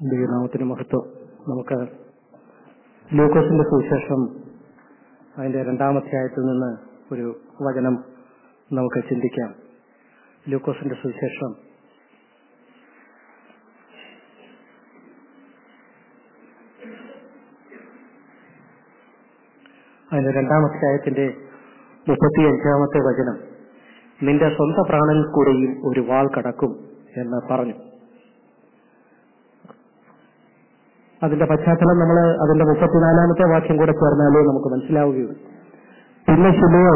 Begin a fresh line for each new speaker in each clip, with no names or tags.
ദൈവനാമത്തിന് മഹത്വം നമുക്ക് ലൂക്കോസിന്റെ സുവിശേഷം അതിന്റെ രണ്ടാമധ്യായത്തിൽ നിന്ന് ഒരു വചനം നമുക്ക് ചിന്തിക്കാം ലൂക്കോസിന്റെ സുവിശേഷം അതിന്റെ രണ്ടാമധ്യായത്തിന്റെ മുപ്പത്തിയഞ്ചാമത്തെ വചനം നിന്റെ സ്വന്തം പ്രാണനിൽ കൂടെയും ഒരു വാൾ കടക്കും എന്ന് പറഞ്ഞു അതിന്റെ പശ്ചാത്തലം നമ്മൾ അതിന്റെ മുപ്പത്തിനാലാമത്തെ വാക്യം കൂടെ ചേർന്നാലേ നമുക്ക് മനസ്സിലാവുകയുള്ളൂ പിന്നെ ശിലയോ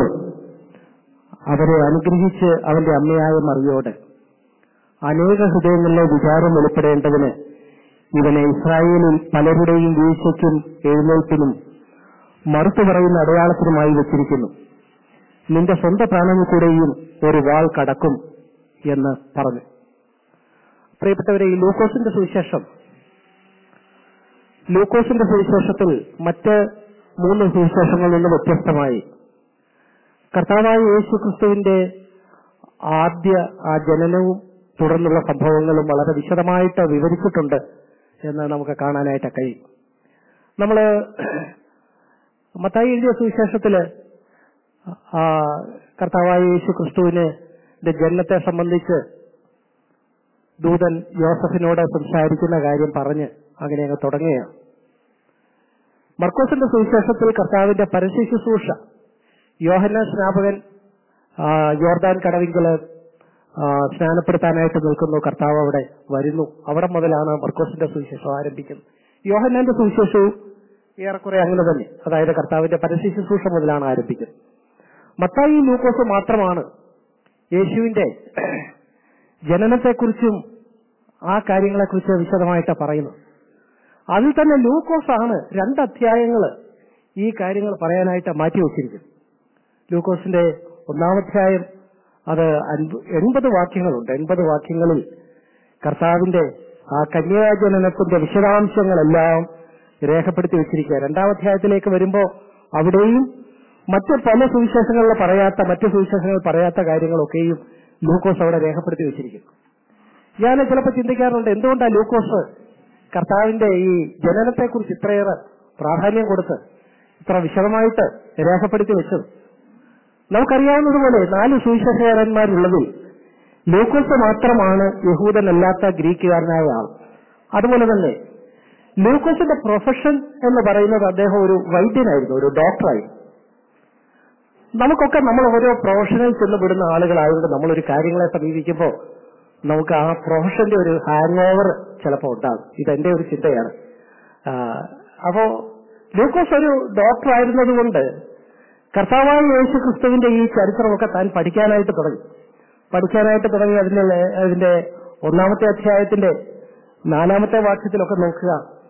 അവരെ അനുഗ്രഹിച്ച് അവന്റെ അമ്മയായ മറിയോട് അനേക ഹൃദയങ്ങളിലെ വിചാരം വെളിപ്പെടേണ്ടതിന് ഇവനെ ഇസ്രായേലിൽ പലരുടെയും വീഴ്ചയ്ക്കും എഴുന്നേൽപ്പിനും മറുത്തു പറയുന്ന അടയാളത്തിനുമായി വെച്ചിരിക്കുന്നു നിന്റെ സ്വന്തം പ്രാണനിൽ കൂടെയും ഒരു വാൾ കടക്കും എന്ന് പറഞ്ഞു പ്രിയപ്പെട്ടവരെ ഈ ലൂക്കോസിന്റെ സുവിശേഷം ലൂക്കോസിന്റെ സുവിശേഷത്തിൽ മറ്റ് മൂന്ന് സുവിശേഷങ്ങളിൽ നിന്ന് വ്യത്യസ്തമായി കർത്താവായ യേശു ക്രിസ്തുവിന്റെ ആദ്യ ആ ജനനവും തുടർന്നുള്ള സംഭവങ്ങളും വളരെ വിശദമായിട്ട് വിവരിച്ചിട്ടുണ്ട് എന്ന് നമുക്ക് കാണാനായിട്ട് കഴിയും നമ്മള് മത്തായി എഴുതിയ സുവിശേഷത്തില് ആ കർത്താവായ യേശു ക്രിസ്തുവിന് ജനനത്തെ സംബന്ധിച്ച് ദൂതൻ യോസഫിനോട് സംസാരിക്കുന്ന കാര്യം പറഞ്ഞ് അങ്ങനെ അങ്ങ് തുടങ്ങുകയാണ് മർക്കോസിന്റെ സുവിശേഷത്തിൽ കർത്താവിന്റെ പരസ്യ ശുശ്രൂഷ യോഹന സ്നാപകൻ യോർദാൻ കടവിങ്കല് സ്നാനപ്പെടുത്താനായിട്ട് നിൽക്കുന്നു കർത്താവ് അവിടെ വരുന്നു അവിടെ മുതലാണ് മർക്കോസിന്റെ സുവിശേഷം ആരംഭിക്കുന്നത് യോഹന്നാന്റെ സുവിശേഷവും ഏറെക്കുറെ അങ്ങനെ തന്നെ അതായത് കർത്താവിന്റെ പരസ്യ ശുശ്രൂഷ മുതലാണ് ആരംഭിക്കുന്നത് മത്തായി ലൂക്കോസ് മാത്രമാണ് യേശുവിന്റെ ജനനത്തെക്കുറിച്ചും ആ കാര്യങ്ങളെക്കുറിച്ച് വിശദമായിട്ട് പറയുന്നത് അതിൽ തന്നെ ലൂക്കോസ് ആണ് രണ്ട് അധ്യായങ്ങൾ ഈ കാര്യങ്ങൾ പറയാനായിട്ട് മാറ്റിവെച്ചിരിക്കുന്നത് ലൂക്കോസിന്റെ ഒന്നാമധ്യായം അത് എൺപത് വാക്യങ്ങളുണ്ട് എൺപത് വാക്യങ്ങളിൽ കർത്താവിന്റെ ആ കന്യാജനനത്തിന്റെ വിശദാംശങ്ങളെല്ലാം രേഖപ്പെടുത്തി വെച്ചിരിക്കുക രണ്ടാമധ്യായത്തിലേക്ക് വരുമ്പോൾ അവിടെയും മറ്റ് പല സുവിശേഷങ്ങളിൽ പറയാത്ത മറ്റു സുവിശേഷങ്ങൾ പറയാത്ത കാര്യങ്ങളൊക്കെയും ലൂക്കോസ് അവിടെ രേഖപ്പെടുത്തി വെച്ചിരിക്കുന്നു ഞാൻ ചിലപ്പോൾ ചിന്തിക്കാറുണ്ട് എന്തുകൊണ്ടാണ് ലൂക്കോസ് കർത്താവിന്റെ ഈ ജനനത്തെക്കുറിച്ച് ഇത്രയേറെ പ്രാധാന്യം കൊടുത്ത് ഇത്ര വിശദമായിട്ട് രേഖപ്പെടുത്തി വെച്ചത് നമുക്കറിയാവുന്നതുപോലെ നാല് സുവിശേഷകാരന്മാരുള്ളതിൽ ലൂക്കോസ് മാത്രമാണ് യഹൂദനല്ലാത്ത ഗ്രീക്കുകാരനായ ആൾ അതുപോലെ തന്നെ ലൂക്കോസിന്റെ പ്രൊഫഷൻ എന്ന് പറയുന്നത് അദ്ദേഹം ഒരു വൈദ്യനായിരുന്നു ഒരു ഡോക്ടറായിരുന്നു നമുക്കൊക്കെ നമ്മൾ ഓരോ പ്രൊഫഷനിൽ ചെന്നുപെടുന്ന ആളുകളായതുകൊണ്ട് നമ്മളൊരു കാര്യങ്ങളെ സമീപിക്കുമ്പോൾ നമുക്ക് ആ പ്രൊഫഷന്റെ ഒരു ഹാങ് ഓവർ ചിലപ്പോൾ ഉണ്ടാകും ഇതെന്റെ ഒരു ചിന്തയാണ് അപ്പോ ലൂക്കോസ് ഒരു ഡോക്ടർ ആയിരുന്നതുകൊണ്ട് കർത്താവായ യേശു ക്രിസ്തുവിന്റെ ഈ ചരിത്രമൊക്കെ താൻ പഠിക്കാനായിട്ട് തുടങ്ങി പഠിക്കാനായിട്ട് തുടങ്ങി അതിന്റെ അതിന്റെ ഒന്നാമത്തെ അധ്യായത്തിന്റെ നാലാമത്തെ വാക്യത്തിലൊക്കെ നോക്കുക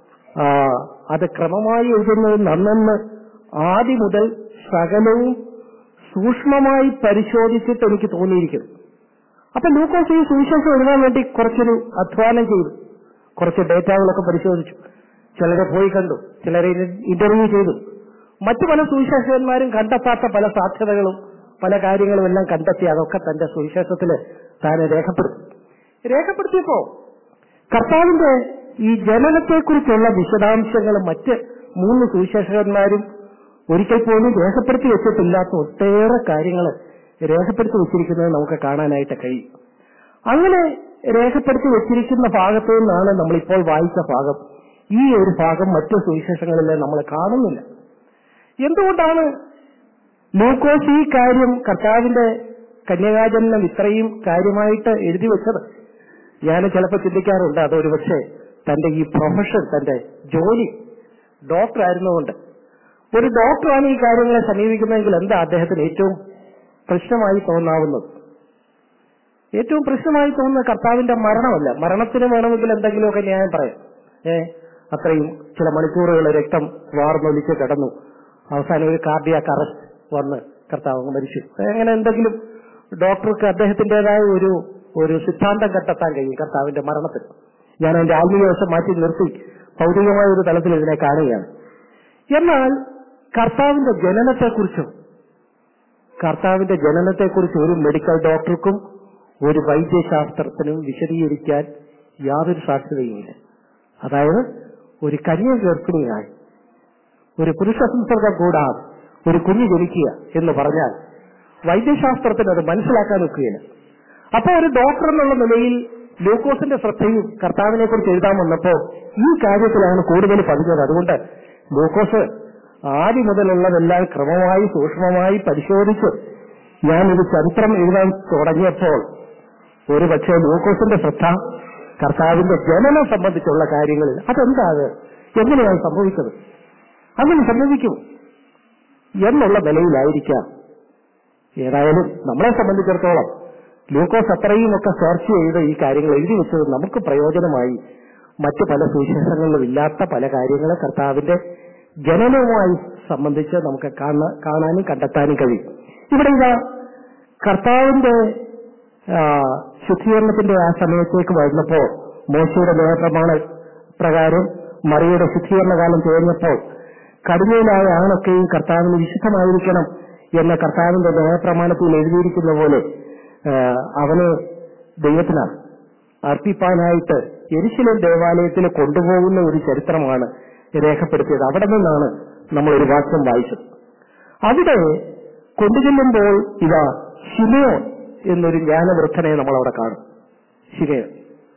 അത് ക്രമമായി എഴുതുന്നത് നന്നെന്ന് ആദ്യം മുതൽ സകലവും സൂക്ഷ്മമായി പരിശോധിച്ചിട്ട് എനിക്ക് തോന്നിയിരിക്കുന്നു അപ്പൊ ലൂക്കോസ് ഈ സുവിശേഷം എഴുതാൻ വേണ്ടി കുറച്ചൊരു അധ്വാനം ചെയ്തു കുറച്ച് ഡേറ്റകളൊക്കെ പരിശോധിച്ചു ചിലരെ പോയി കണ്ടു ചിലരെ ഇന്റർവ്യൂ ചെയ്തു മറ്റു പല സുവിശേഷകന്മാരും കണ്ടെത്താത്ത പല സാധ്യതകളും പല കാര്യങ്ങളും എല്ലാം കണ്ടെത്തി അതൊക്കെ തന്റെ സുവിശേഷത്തില് താൻ രേഖപ്പെടുത്തി രേഖപ്പെടുത്തിയപ്പോ കർത്താവിന്റെ ഈ ജനനത്തെക്കുറിച്ചുള്ള വിശദാംശങ്ങൾ മറ്റ് മൂന്ന് സുവിശേഷകന്മാരും ഒരിക്കൽ പോലും രേഖപ്പെടുത്തി വെച്ചിട്ടില്ലാത്ത ഒട്ടേറെ കാര്യങ്ങൾ രേഖപ്പെടുത്തി വെച്ചിരിക്കുന്നത് നമുക്ക് കാണാനായിട്ട് കഴിയും അങ്ങനെ രേഖപ്പെടുത്തി വെച്ചിരിക്കുന്ന ഭാഗത്തു നിന്നാണ് നമ്മളിപ്പോൾ വായിച്ച ഭാഗം ഈ ഒരു ഭാഗം മറ്റു സുവിശേഷങ്ങളിൽ നമ്മൾ കാണുന്നില്ല എന്തുകൊണ്ടാണ് ലൂക്കോസ് ഈ കാര്യം കർത്താവിന്റെ കന്യകാജനം ഇത്രയും കാര്യമായിട്ട് എഴുതി വെച്ചത് ഞാൻ ചിലപ്പോൾ ചിന്തിക്കാറുണ്ട് അതൊരു പക്ഷേ തന്റെ ഈ പ്രൊഫഷൻ തന്റെ ജോലി ഡോക്ടർ ആയിരുന്നുകൊണ്ട് ഒരു ഡോക്ടറാണ് ഈ കാര്യങ്ങളെ സമീപിക്കുന്നതെങ്കിൽ എന്താ അദ്ദേഹത്തിന് ഏറ്റവും പ്രശ്നമായി തോന്നാവുന്നത് ഏറ്റവും പ്രശ്നമായി തോന്നുന്ന കർത്താവിന്റെ മരണമല്ല മരണത്തിന് വേണമെങ്കിൽ എന്തെങ്കിലുമൊക്കെ ന്യായം പറയാം ഏ അത്രയും ചില മണിക്കൂറുകൾ രക്തം വാർന്നൊലിച്ച് കിടന്നു അവസാനം ഒരു കാർഡിയാക്ക് അറസ്റ്റ് വന്ന് കർത്താവ് മരിച്ചു അങ്ങനെ എന്തെങ്കിലും ഡോക്ടർക്ക് അദ്ദേഹത്തിന്റേതായ ഒരു ഒരു സിദ്ധാന്തം കണ്ടെത്താൻ കഴിയും കർത്താവിന്റെ മരണത്തിൽ ഞാൻ എന്റെ ആത്മീയ വശം മാറ്റി നിർത്തി ഭൗതികമായ ഒരു തലത്തിൽ ഇതിനെ കാണുകയാണ് എന്നാൽ കർത്താവിന്റെ ജനനത്തെക്കുറിച്ചും കർത്താവിന്റെ ജനനത്തെക്കുറിച്ച് ഒരു മെഡിക്കൽ ഡോക്ടർക്കും ഒരു വൈദ്യശാസ്ത്രത്തിനും വിശദീകരിക്കാൻ യാതൊരു സാധ്യതയുമില്ല അതായത് ഒരു കന്യ ഗർഭിണിയായി ഒരു പുരുഷ സംസർഗം കൂടാതെ ഒരു കുഞ്ഞ് ജനിക്കുക എന്ന് പറഞ്ഞാൽ വൈദ്യശാസ്ത്രത്തിന് അത് മനസ്സിലാക്കാൻ ഒക്കുകയില്ല അപ്പൊ ഒരു ഡോക്ടർ എന്നുള്ള നിലയിൽ ലൂക്കോസിന്റെ ശ്രദ്ധയും കർത്താവിനെ കുറിച്ച് എഴുതാൻ വന്നപ്പോ ഈ കാര്യത്തിലാണ് കൂടുതൽ പതിഞ്ഞത് അതുകൊണ്ട് ലൂക്കോസ് ആദ്യം മുതലുള്ളതെല്ലാം ക്രമമായി സൂക്ഷ്മമായി പരിശോധിച്ച് ഞാൻ ഇത് ചരിത്രം എഴുതാൻ തുടങ്ങിയപ്പോൾ ഒരു പക്ഷേ ലൂക്കോസിന്റെ ശ്രദ്ധ കർത്താവിന്റെ ജനനം സംബന്ധിച്ചുള്ള കാര്യങ്ങളിൽ അതെന്താ അത് എങ്ങനെയാണ് സംഭവിച്ചത് അങ്ങനെ സംഭവിക്കും എന്നുള്ള നിലയിലായിരിക്കാം ഏതായാലും നമ്മളെ സംബന്ധിച്ചിടത്തോളം ലൂക്കോസ് അത്രയും ഒക്കെ സെർച്ച് ചെയ്ത് ഈ കാര്യങ്ങൾ എഴുതി വെച്ചത് നമുക്ക് പ്രയോജനമായി മറ്റു പല സുവിശേഷങ്ങളിലും ഇല്ലാത്ത പല കാര്യങ്ങളെ കർത്താവിന്റെ ജനനവുമായി സംബന്ധിച്ച് നമുക്ക് കാണ- കാണാനും കണ്ടെത്താനും കഴിയും ഇവിടെ ഇതാ കർത്താവിന്റെ ആ, ശുദ്ധീകരണത്തിന്റെ ആ സമയത്തേക്ക് വരുന്നപ്പോൾ മോശയുടെ നിയമപ്രമാണ പ്രകാരം മറിയുടെ ശുദ്ധീകരണ കാലം കഴിഞ്ഞപ്പോൾ കടുമയിലായ ആണൊക്കെയും കർത്താവിന് വിശുദ്ധമായിരിക്കണം എന്ന കർത്താവിന്റെ നിയമപ്രമാണത്തിൽ എഴുതിയിരിക്കുന്ന പോലെ ആ, അവനെ ദൈവത്തിനാണ് അർപ്പിപ്പാനായിട്ട് എരിശിലേം ദേവാലയത്തിൽ കൊണ്ടുപോകുന്ന ഒരു ചരിത്രമാണ് രേഖപ്പെടുത്തിയത് അവിടെ നിന്നാണ് നമ്മൾ ഒരു വാക്യം വായിച്ചത് അവിടെ കൊണ്ടുചെല്ലുമ്പോൾ ഇതാ ശിമയോൻ എന്നൊരു ജ്ഞാനവൃദ്ധനെ നമ്മൾ അവിടെ കാണും ശിമയോൻ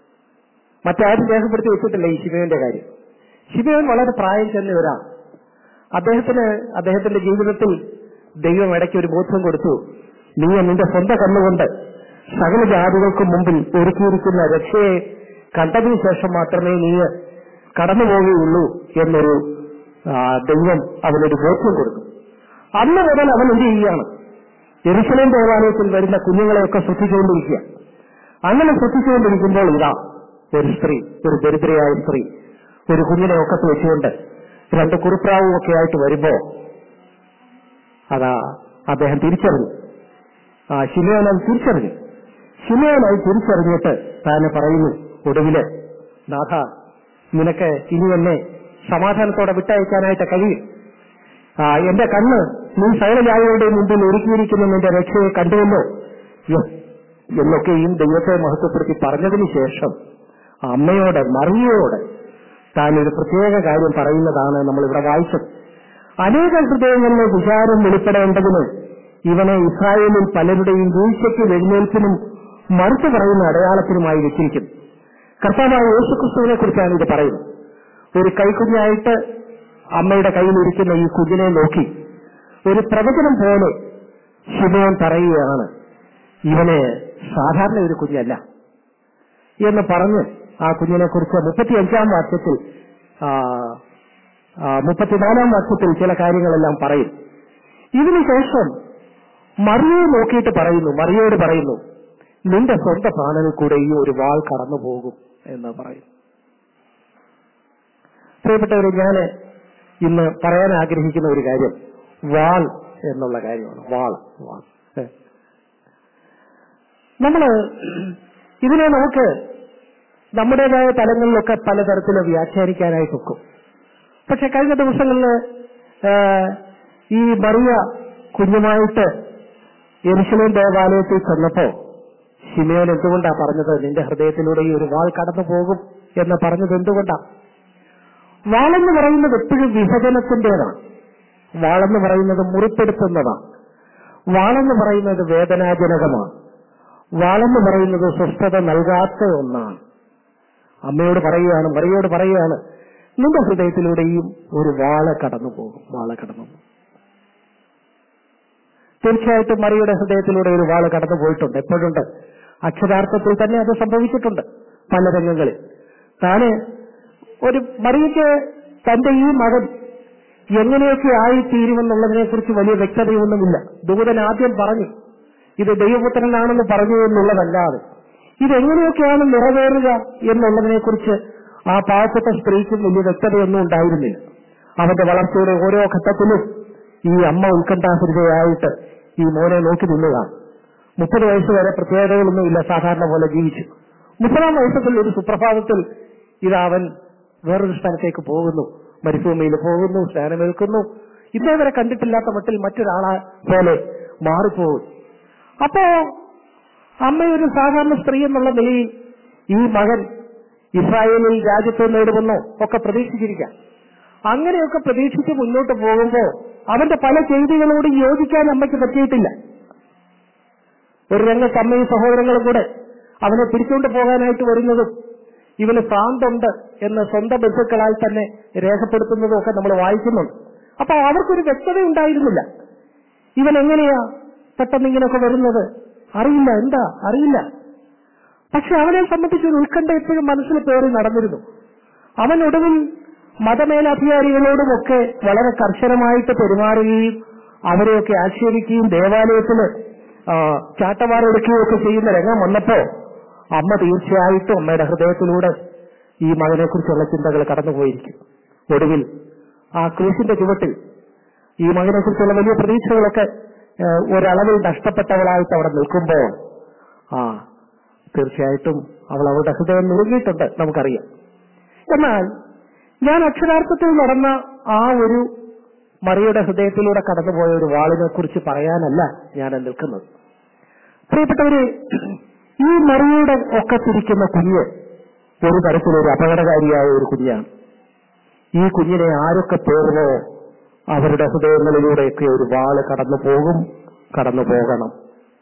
മറ്റാരും രേഖപ്പെടുത്തി വെച്ചിട്ടില്ല ഈ ശിമയോന്റെ കാര്യം ശിമയോൻ വളരെ പ്രായം ചെന്ന ഒരാൾ അദ്ദേഹത്തിന് അദ്ദേഹത്തിന്റെ ജീവിതത്തിൽ ദൈവം ഇടയ്ക്ക് ഒരു ബോധ്യം കൊടുത്തു നീ നിന്റെ സ്വന്തം കണ്ണുകൊണ്ട് സകല ജാതികൾക്കും മുമ്പിൽ ഒരുക്കിയിരിക്കുന്ന രക്ഷയെ കണ്ടതിനു ശേഷം മാത്രമേ നീ കടന്നു പോവുകയുള്ളൂ എന്നൊരു ആ, ദൈവം അവനൊരു ബോധ്യം കൊടുക്കും അന്ന് മുതൽ അവൻ എന്ത് ചെയ്യുകയാണ് എരുസലേം ദേവാലയത്തിൽ വരുന്ന കുഞ്ഞുങ്ങളെയൊക്കെ ശ്രദ്ധിച്ചുകൊണ്ടിരിക്കുക അങ്ങനെ ശ്രദ്ധിച്ചുകൊണ്ടിരിക്കുമ്പോൾ ഇതാ ഒരു സ്ത്രീ ഒരു ദരിദ്രയായ സ്ത്രീ ഒരു കുഞ്ഞിനെ ഒക്കത്ത് വെച്ചുകൊണ്ട് രണ്ട് കുറുപ്രാവും ഒക്കെ ആയിട്ട് വരുമ്പോ അതാ അദ്ദേഹം തിരിച്ചറിഞ്ഞു ആ ശിമയോനായി തിരിച്ചറിഞ്ഞു ശിമയോനായി തിരിച്ചറിഞ്ഞിട്ട് താന് പറയുന്നു ഒടുവില് നാഥ നിനക്ക് ഇനി എന്നെ സമാധാനത്തോടെ വിട്ടയക്കാനായിട്ട് കഴിയും ആ എന്റെ കണ്ണ് നീ സകലജാതികളുടെ മുമ്പിൽ ഒരുക്കിയിരിക്കുന്ന നിന്റെ രക്ഷയെ കണ്ടുവല്ലോ യ്യോ, എന്നൊക്കെയും ദൈവത്തെ മഹത്വപ്പെടുത്തി പറഞ്ഞതിന് ശേഷം അമ്മയോട് മറിയയോട് താൻ ഒരു പ്രത്യേക കാര്യം പറയുന്നതാണ് നമ്മൾ ഇവിടെ വായിച്ചത് അനേക ഹൃദയങ്ങളിലെ വിചാരം വെളിപ്പെടേണ്ടതിന് ഇവനെ ഇസ്രായേലിൽ പലരുടെയും വീഴ്ചയ്ക്കും എഴുന്നേൽപ്പിനും മറുത്തു പറയുന്ന അടയാളത്തിനുമായി വെച്ചിരിക്കുന്നു കർത്താവായ യേശുക്രിസ്തുവിനെ കുറിച്ചാണ് ഇത് പറയുന്നത് ഒരു കൈക്കുഞ്ഞായിട്ട് അമ്മയുടെ കയ്യിലിരിക്കുന്ന ഈ കുഞ്ഞിനെ നോക്കി ഒരു പ്രവചനം പോലെ ശിവൻ പറയുകയാണ് ഇവന് സാധാരണ ഒരു കുഞ്ഞല്ല എന്ന് പറഞ്ഞ് ആ കുഞ്ഞിനെ കുറിച്ച് മുപ്പത്തിയഞ്ചാം വാക്യത്തിൽ ആ, ആ, മുപ്പത്തിനാലാം വാക്യത്തിൽ ചില കാര്യങ്ങളെല്ലാം പറയും ഇതിനുശേഷം മറിയെ നോക്കിയിട്ട് പറയുന്നു മറിയോട് പറയുന്നു നിന്റെ സ്വന്തം പ്രാണനിൽ കൂടെ ഈ ഒരു വാൾ കടന്നു പോകും എന്ന് പറയും പ്രിയപ്പെട്ടവരെ ഞാൻ ഇന്ന് പറയാൻ ആഗ്രഹിക്കുന്ന ഒരു കാര്യം വാൾ എന്നുള്ള കാര്യമാണ് വാൾ വാൾ നമ്മള് ഇതിനെ നമുക്ക് നമ്മുടേതായ തലങ്ങളിലൊക്കെ പലതരത്തിൽ വ്യാഖ്യാനിക്കാനായിട്ടൊക്കും പക്ഷെ കഴിഞ്ഞ ദിവസങ്ങളിൽ ഈ മറിയ കുഞ്ഞുമായിട്ട് എരിശിലേം ദേവാലയത്തിൽ ചെന്നപ്പോ ശിമയോൻ എന്തുകൊണ്ടാ പറഞ്ഞത് നിന്റെ ഹൃദയത്തിലൂടെ ഈ ഒരു വാൾ കടന്നു പോകും എന്ന് പറഞ്ഞത് എന്തുകൊണ്ടാ വാളെന്ന് പറയുന്നത് എപ്പോഴും വിഭജനത്തിന്റേതാണ് വാളെന്ന് പറയുന്നത് മുറിപ്പെടുത്തുന്നതാണ് വാളെന്ന് പറയുന്നത് വേദനാജനകമാണ് വാളെന്ന് പറയുന്നത് സ്വസ്ഥത നൽകാത്ത ഒന്നാണ് അമ്മയോട് പറയുകയാണ് മറിയോട് പറയുകയാണ് നിന്റെ ഹൃദയത്തിലൂടെയും ഒരു വാള കടന്നു പോകും വാള കടന്നു പോകും തീർച്ചയായിട്ടും മറിയുടെ ഹൃദയത്തിലൂടെ ഒരു വാള് കടന്നു പോയിട്ടുണ്ട് എപ്പോഴുണ്ട് അക്ഷരാർത്ഥത്തിൽ തന്നെ അത് സംഭവിച്ചിട്ടുണ്ട് പല രംഗങ്ങളിൽ താന് ഒരു മറിയയ്ക്ക് തന്റെ ഈ മകൻ എങ്ങനെയൊക്കെ ആയിത്തീരുമെന്നുള്ളതിനെ കുറിച്ച് വലിയ വ്യക്തതയൊന്നുമില്ല ദൂതൻ ആദ്യം പറഞ്ഞു ഇത് ദൈവപുത്രനാണെന്ന് പറഞ്ഞു എന്നുള്ളതല്ലാതെ ഇതെങ്ങനെയൊക്കെയാണ് നിറവേറുക എന്നുള്ളതിനെ കുറിച്ച് ആ പാവപ്പെട്ട സ്ത്രീക്കും വലിയ വ്യക്തതയൊന്നും ഉണ്ടായിരുന്നില്ല അവന്റെ വളർച്ചയുടെ ഓരോ ഘട്ടത്തിലും ഈ അമ്മ ഉത്കണ്ഠാഹൃതയായിട്ട് ഈ മോനെ നോക്കി നിന്നതാണ് മുപ്പത് വയസ്സ് വരെ പ്രത്യേകതകളൊന്നും ഇല്ല സാധാരണ പോലെ ജീവിച്ചു മുപ്പതാം വയസ്സത്തിൽ ഒരു സുപ്രഭാതത്തിൽ ഇതാ അവൻ വേറൊരു സ്ഥലത്തേക്ക് പോകുന്നു മരുഭൂമിയിൽ പോകുന്നു സ്നാനമേൽക്കുന്നു ഇന്നേ വരെ കണ്ടിട്ടില്ലാത്ത മട്ടിൽ മറ്റൊരാളെ പോലെ മാറിപ്പോകും അപ്പോ അമ്മ ഒരു സാധാരണ സ്ത്രീ എന്നുള്ള നിലയിൽ ഈ മകൻ ഇസ്രായേലിൽ രാജ്യത്ത് നേടുമെന്നോ ഒക്കെ പ്രതീക്ഷിച്ചിരിക്കാം അങ്ങനെയൊക്കെ പ്രതീക്ഷിച്ച് മുന്നോട്ട് പോകുമ്പോൾ അവന്റെ പല ചെയ്തികളോട് യോജിക്കാൻ അമ്മയ്ക്ക് പറ്റിയിട്ടില്ല ഒരു രംഗത്ത് അമ്മയും സഹോദരങ്ങളും കൂടെ അവനെ പിടിച്ചുകൊണ്ട് പോകാനായിട്ട് വരുന്നതും ഇവന് ഭ്രാന്തുണ്ട് എന്ന് സ്വന്തം ബന്ധുക്കളാൽ തന്നെ രേഖപ്പെടുത്തുന്നതും ഒക്കെ നമ്മൾ വായിക്കുന്നുണ്ട് അപ്പൊ അവർക്കൊരു വ്യക്തത ഉണ്ടായിരുന്നില്ല ഇവൻ എങ്ങനെയാ പെട്ടെന്ന് ഇങ്ങനെയൊക്കെ വരുന്നത് അറിയില്ല എന്താ അറിയില്ല പക്ഷെ അവനെ സംബന്ധിച്ച് ഒരു ഉത്കണ്ഠ എപ്പോഴും മനസ്സിൽ പേറി നടന്നിരുന്നു അവൻ ഒടുവിൽ മതമേലധികാരികളോടുമൊക്കെ വളരെ കർശനമായിട്ട് പെരുമാറുകയും അവരെയൊക്കെ ആക്ഷേപിക്കുകയും ദേവാലയത്തിൽ ചാട്ടവാറെടുക്കുകയും ഒക്കെ ചെയ്യുന്ന രംഗം വന്നപ്പോ അമ്മ തീർച്ചയായിട്ടും അമ്മയുടെ ഹൃദയത്തിലൂടെ ഈ മകനെക്കുറിച്ചുള്ള ചിന്തകൾ കടന്നുപോയിരിക്കും ഒടുവിൽ ആ ക്രൂശിന്റെ ചുവട്ടിൽ ഈ മകനെക്കുറിച്ചുള്ള വലിയ പ്രതീക്ഷകളൊക്കെ ഏഹ്, ഒരളവിൽ നഷ്ടപ്പെട്ടവളായിട്ട് അവിടെ നിൽക്കുമ്പോൾ ആ തീർച്ചയായിട്ടും അവൾ അവളുടെ ഹൃദയം നുറുങ്ങിയിട്ടുണ്ട് നമുക്കറിയാം എന്നാൽ ഞാൻ അക്ഷരാർത്ഥത്തിൽ നടന്ന ആ ഒരു മറിയുടെ ഹൃദയത്തിലൂടെ കടന്നുപോയ ഒരു വാളിനെ കുറിച്ച് പറയാനല്ല ഞാൻ നിൽക്കുന്നത് പ്രിയപ്പെട്ടവര് ഈ മറിയുടെ ഒക്കത്തിരിക്കുന്ന കുഞ്ഞ് ഒരു തരത്തിലൊരു അപകടകാരിയായ ഒരു കുഞ്ഞാണ് ഈ കുഞ്ഞിനെ ആരൊക്കെ പേർന്നോ അവരുടെ ഹൃദയങ്ങളിലൂടെയൊക്കെ ഒരു വാള് കടന്നു പോകും കടന്നു പോകണം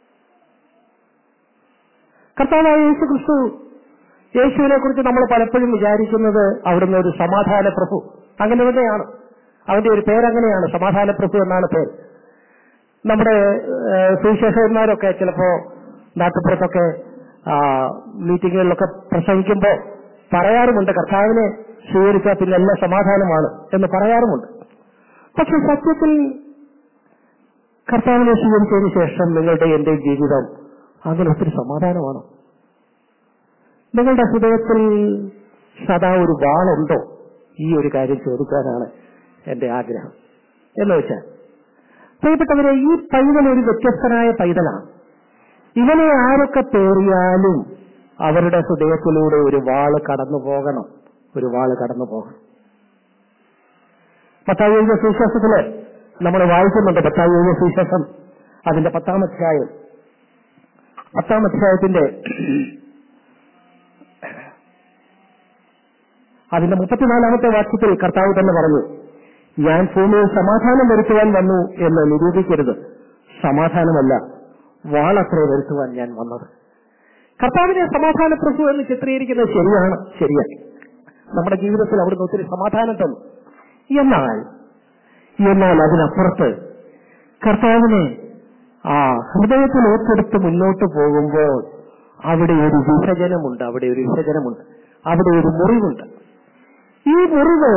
കർത്താവായ യേശു ക്രിസ്തു യേശുവിനെ കുറിച്ച് നമ്മൾ പലപ്പോഴും വിചാരിക്കുന്നത് അവിടുന്ന് ഒരു സമാധാന പ്രഭു അങ്ങനെ തന്നെയാണ് അവന്റെ ഒരു പേരങ്ങനെയാണ് സമാധാന പ്രഭു എന്നാണ് പേര് നമ്മുടെ ഏഹ്, സുവിശേഷകന്മാരൊക്കെ ചിലപ്പോ നാട്ടുപുറത്തൊക്കെ ആ, മീറ്റിങ്ങുകളിലൊക്കെ പ്രസംഗിക്കുമ്പോൾ പറയാറുമുണ്ട് കർത്താവിനെ സ്വീകരിച്ചാൽ പിന്നെ എല്ലാം സമാധാനമാണ് എന്ന് പറയാറുമുണ്ട് പക്ഷെ സത്യത്തിൽ കർത്താവിനെ സ്വീകരിച്ചതിന് ശേഷം നിങ്ങളുടെ എന്റെ ജീവിതം അങ്ങനെ ഒത്തിരി സമാധാനമാണോ നിങ്ങളുടെ ഹൃദയത്തിൽ സദാ ഒരു വാളുണ്ടോ ഈ ഒരു കാര്യം ചോദിക്കാനാണ് എന്റെ ആഗ്രഹം എന്ന് വെച്ചാൽ പ്രിയപ്പെട്ടവരെ ഈ പൈതൽ ഒരു വ്യത്യസ്തനായ പൈതലാണ് ഇവനെ ആരൊക്കെ പേറിയാലും അവരുടെ ഹൃദയത്തിലൂടെ ഒരു വാള് കടന്നു പോകണം ഒരു വാള് കടന്നു പോകണം പത്താം സുവിശേഷത്തില് നമ്മൾ വായിക്കുന്നുണ്ട് പത്താം സുവിശേഷം അതിന്റെ പത്താം അധ്യായം പത്താം അധ്യായത്തിന്റെ അതിന്റെ മുപ്പത്തിനാലാമത്തെ വാക്യത്തിൽ കർത്താവ് തന്നെ പറഞ്ഞു ഞാൻ ഭൂമിയിൽ സമാധാനം വരുത്തുവാൻ വന്നു എന്ന് നിരൂപിക്കരുത് സമാധാനമല്ല വാളത്രേ വരുത്തുവാൻ ഞാൻ വന്നത് കർത്താവിനെ സമാധാന പ്രഭു എന്ന് ചിത്രീകരിക്കുന്നത് ശരിയാണ് ശരിയാണ് നമ്മുടെ ജീവിതത്തിൽ അവിടുന്ന് ഒത്തിരി സമാധാനം തന്നു എന്നാൽ എന്നാൽ അതിനപ്പുറത്ത് കർത്താവിനെ ആ ഹൃദയത്തിൽ ഏറ്റെടുത്ത് മുന്നോട്ട് പോകുമ്പോൾ അവിടെ ഒരു വിഭജനമുണ്ട് അവിടെ ഒരു വിഭജനമുണ്ട് അവിടെ ഒരു മുറിവുണ്ട് ഈ മുറിവ്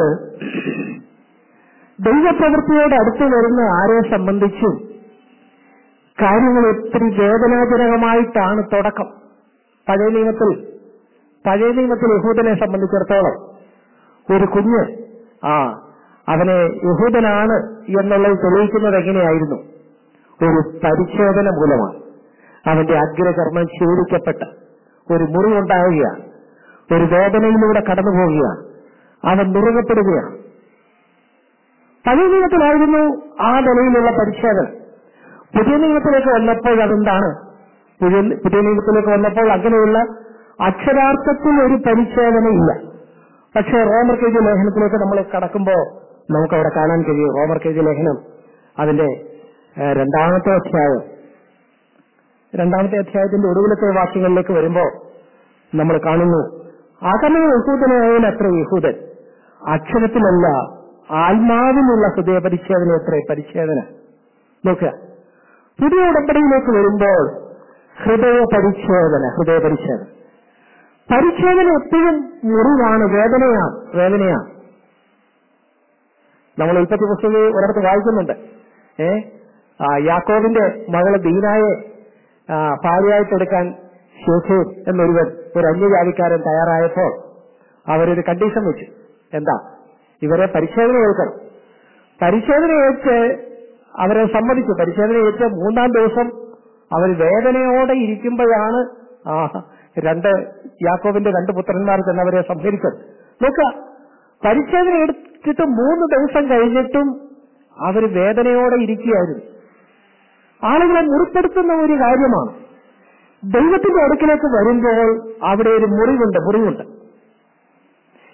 ദൈവപ്രവൃത്തിയോട് അടുത്ത് വരുന്ന ആരെ സംബന്ധിച്ചും കാര്യങ്ങൾ ഒത്തിരി വേദനാജനകമായിട്ടാണ് തുടക്കം പഴയ നിയമത്തിൽ പഴയ നിയമത്തിൽ യഹൂദനെ സംബന്ധിച്ചിടത്തോളം ഒരു കുഞ്ഞ് ആ അവനെ യഹൂദനാണ് എന്നുള്ളത് തെളിയിക്കുന്നത് എങ്ങനെയായിരുന്നു ഒരു പരിശോധന മൂലമാണ് അവന്റെ അഗ്രചർമ്മം ഛേദിക്കപ്പെട്ട ഒരു മുറിവുണ്ടാവുകയാണ് ഒരു വേദനയിലൂടെ കടന്നു പോവുകയാണ് അവൻ മുറുകപ്പെടുകയാണ് പഴയ നിയമത്തിലായിരുന്നു ആ നിലയിലുള്ള പരിശോധന പുതിയ നിയമത്തിലേക്ക് വന്നപ്പോൾ അതെന്താണ് പുതിയ പുതിയ നിയമത്തിലേക്ക് വന്നപ്പോൾ അങ്ങനെയുള്ള അക്ഷരാർത്ഥത്തിൽ ഒരു പരിശോധനയില്ല പക്ഷേ റോമർ കെ ജി ലേഖനത്തിലേക്ക് നമ്മൾ കടക്കുമ്പോൾ നമുക്ക് അവിടെ കാണാൻ കഴിയും റോമർ കെ ജി ലേഖനം അതിന്റെ ഏഹ്, രണ്ടാമത്തെ അധ്യായം രണ്ടാമത്തെ അധ്യായത്തിന്റെ ഒടുവിലത്തെ വാക്യങ്ങളിലേക്ക് വരുമ്പോൾ നമ്മൾ കാണുന്നു അകമേ യഹൂദനായവൻ അത്ര യഹൂദൻ അക്ഷരത്തിലല്ല ആത്മാവിനുള്ള ഹൃദയ പരിച്ഛേദന എത്ര പരിച്ഛേദന നോക്കുക പുതിയ ഉടമ്പടിയിലേക്ക് വരുമ്പോൾ ഹൃദയ പരിച്ഛേദന ഹൃദയ പരിച്ഛേദന പരിച്ഛേദന എപ്പോഴും മുറിവാണ് വേദനയാണ് വേദനയാണ് നമ്മൾ ഉൽപ്പത്തി പുസ്തകത്തിൽ ഒരിടത്ത് വായിക്കുന്നുണ്ട് ഏ ആ, യാക്കോബിന്റെ മകള് ദീനായെ ആ, ഭാര്യയായിട്ടെടുക്കാൻ ശേഖേൻ എന്നൊരുവൻ ഒരു അന്യജാതിക്കാരൻ തയ്യാറായപ്പോൾ അവരൊരു കണ്ടീഷൻ വെച്ചു എന്താ ഇവരെ പരിശോധന ഏൽക്കണം പരിശോധന ഏറ്റ് അവരെ സമ്മതിച്ചു പരിശോധന ഏറ്റ് മൂന്നാം ദിവസം അവർ വേദനയോടെ ഇരിക്കുമ്പോഴാണ് ആ രണ്ട് യാക്കോബിന്റെ രണ്ട് പുത്രന്മാർ തന്നെ അവരെ സംഹരിച്ചത് നോക്കുക പരിശോധന എടുത്തിട്ട് മൂന്ന് ദിവസം കഴിഞ്ഞിട്ടും അവർ വേദനയോടെ ഇരിക്കുകയായിരുന്നു ആളുകളെ മുറിപ്പെടുത്തുന്ന ഒരു കാര്യമാണ് ദൈവത്തിന്റെ അടുക്കിലേക്ക് വരുമ്പോൾ അവിടെ ഒരു മുറിവുണ്ട് മുറിവുണ്ട്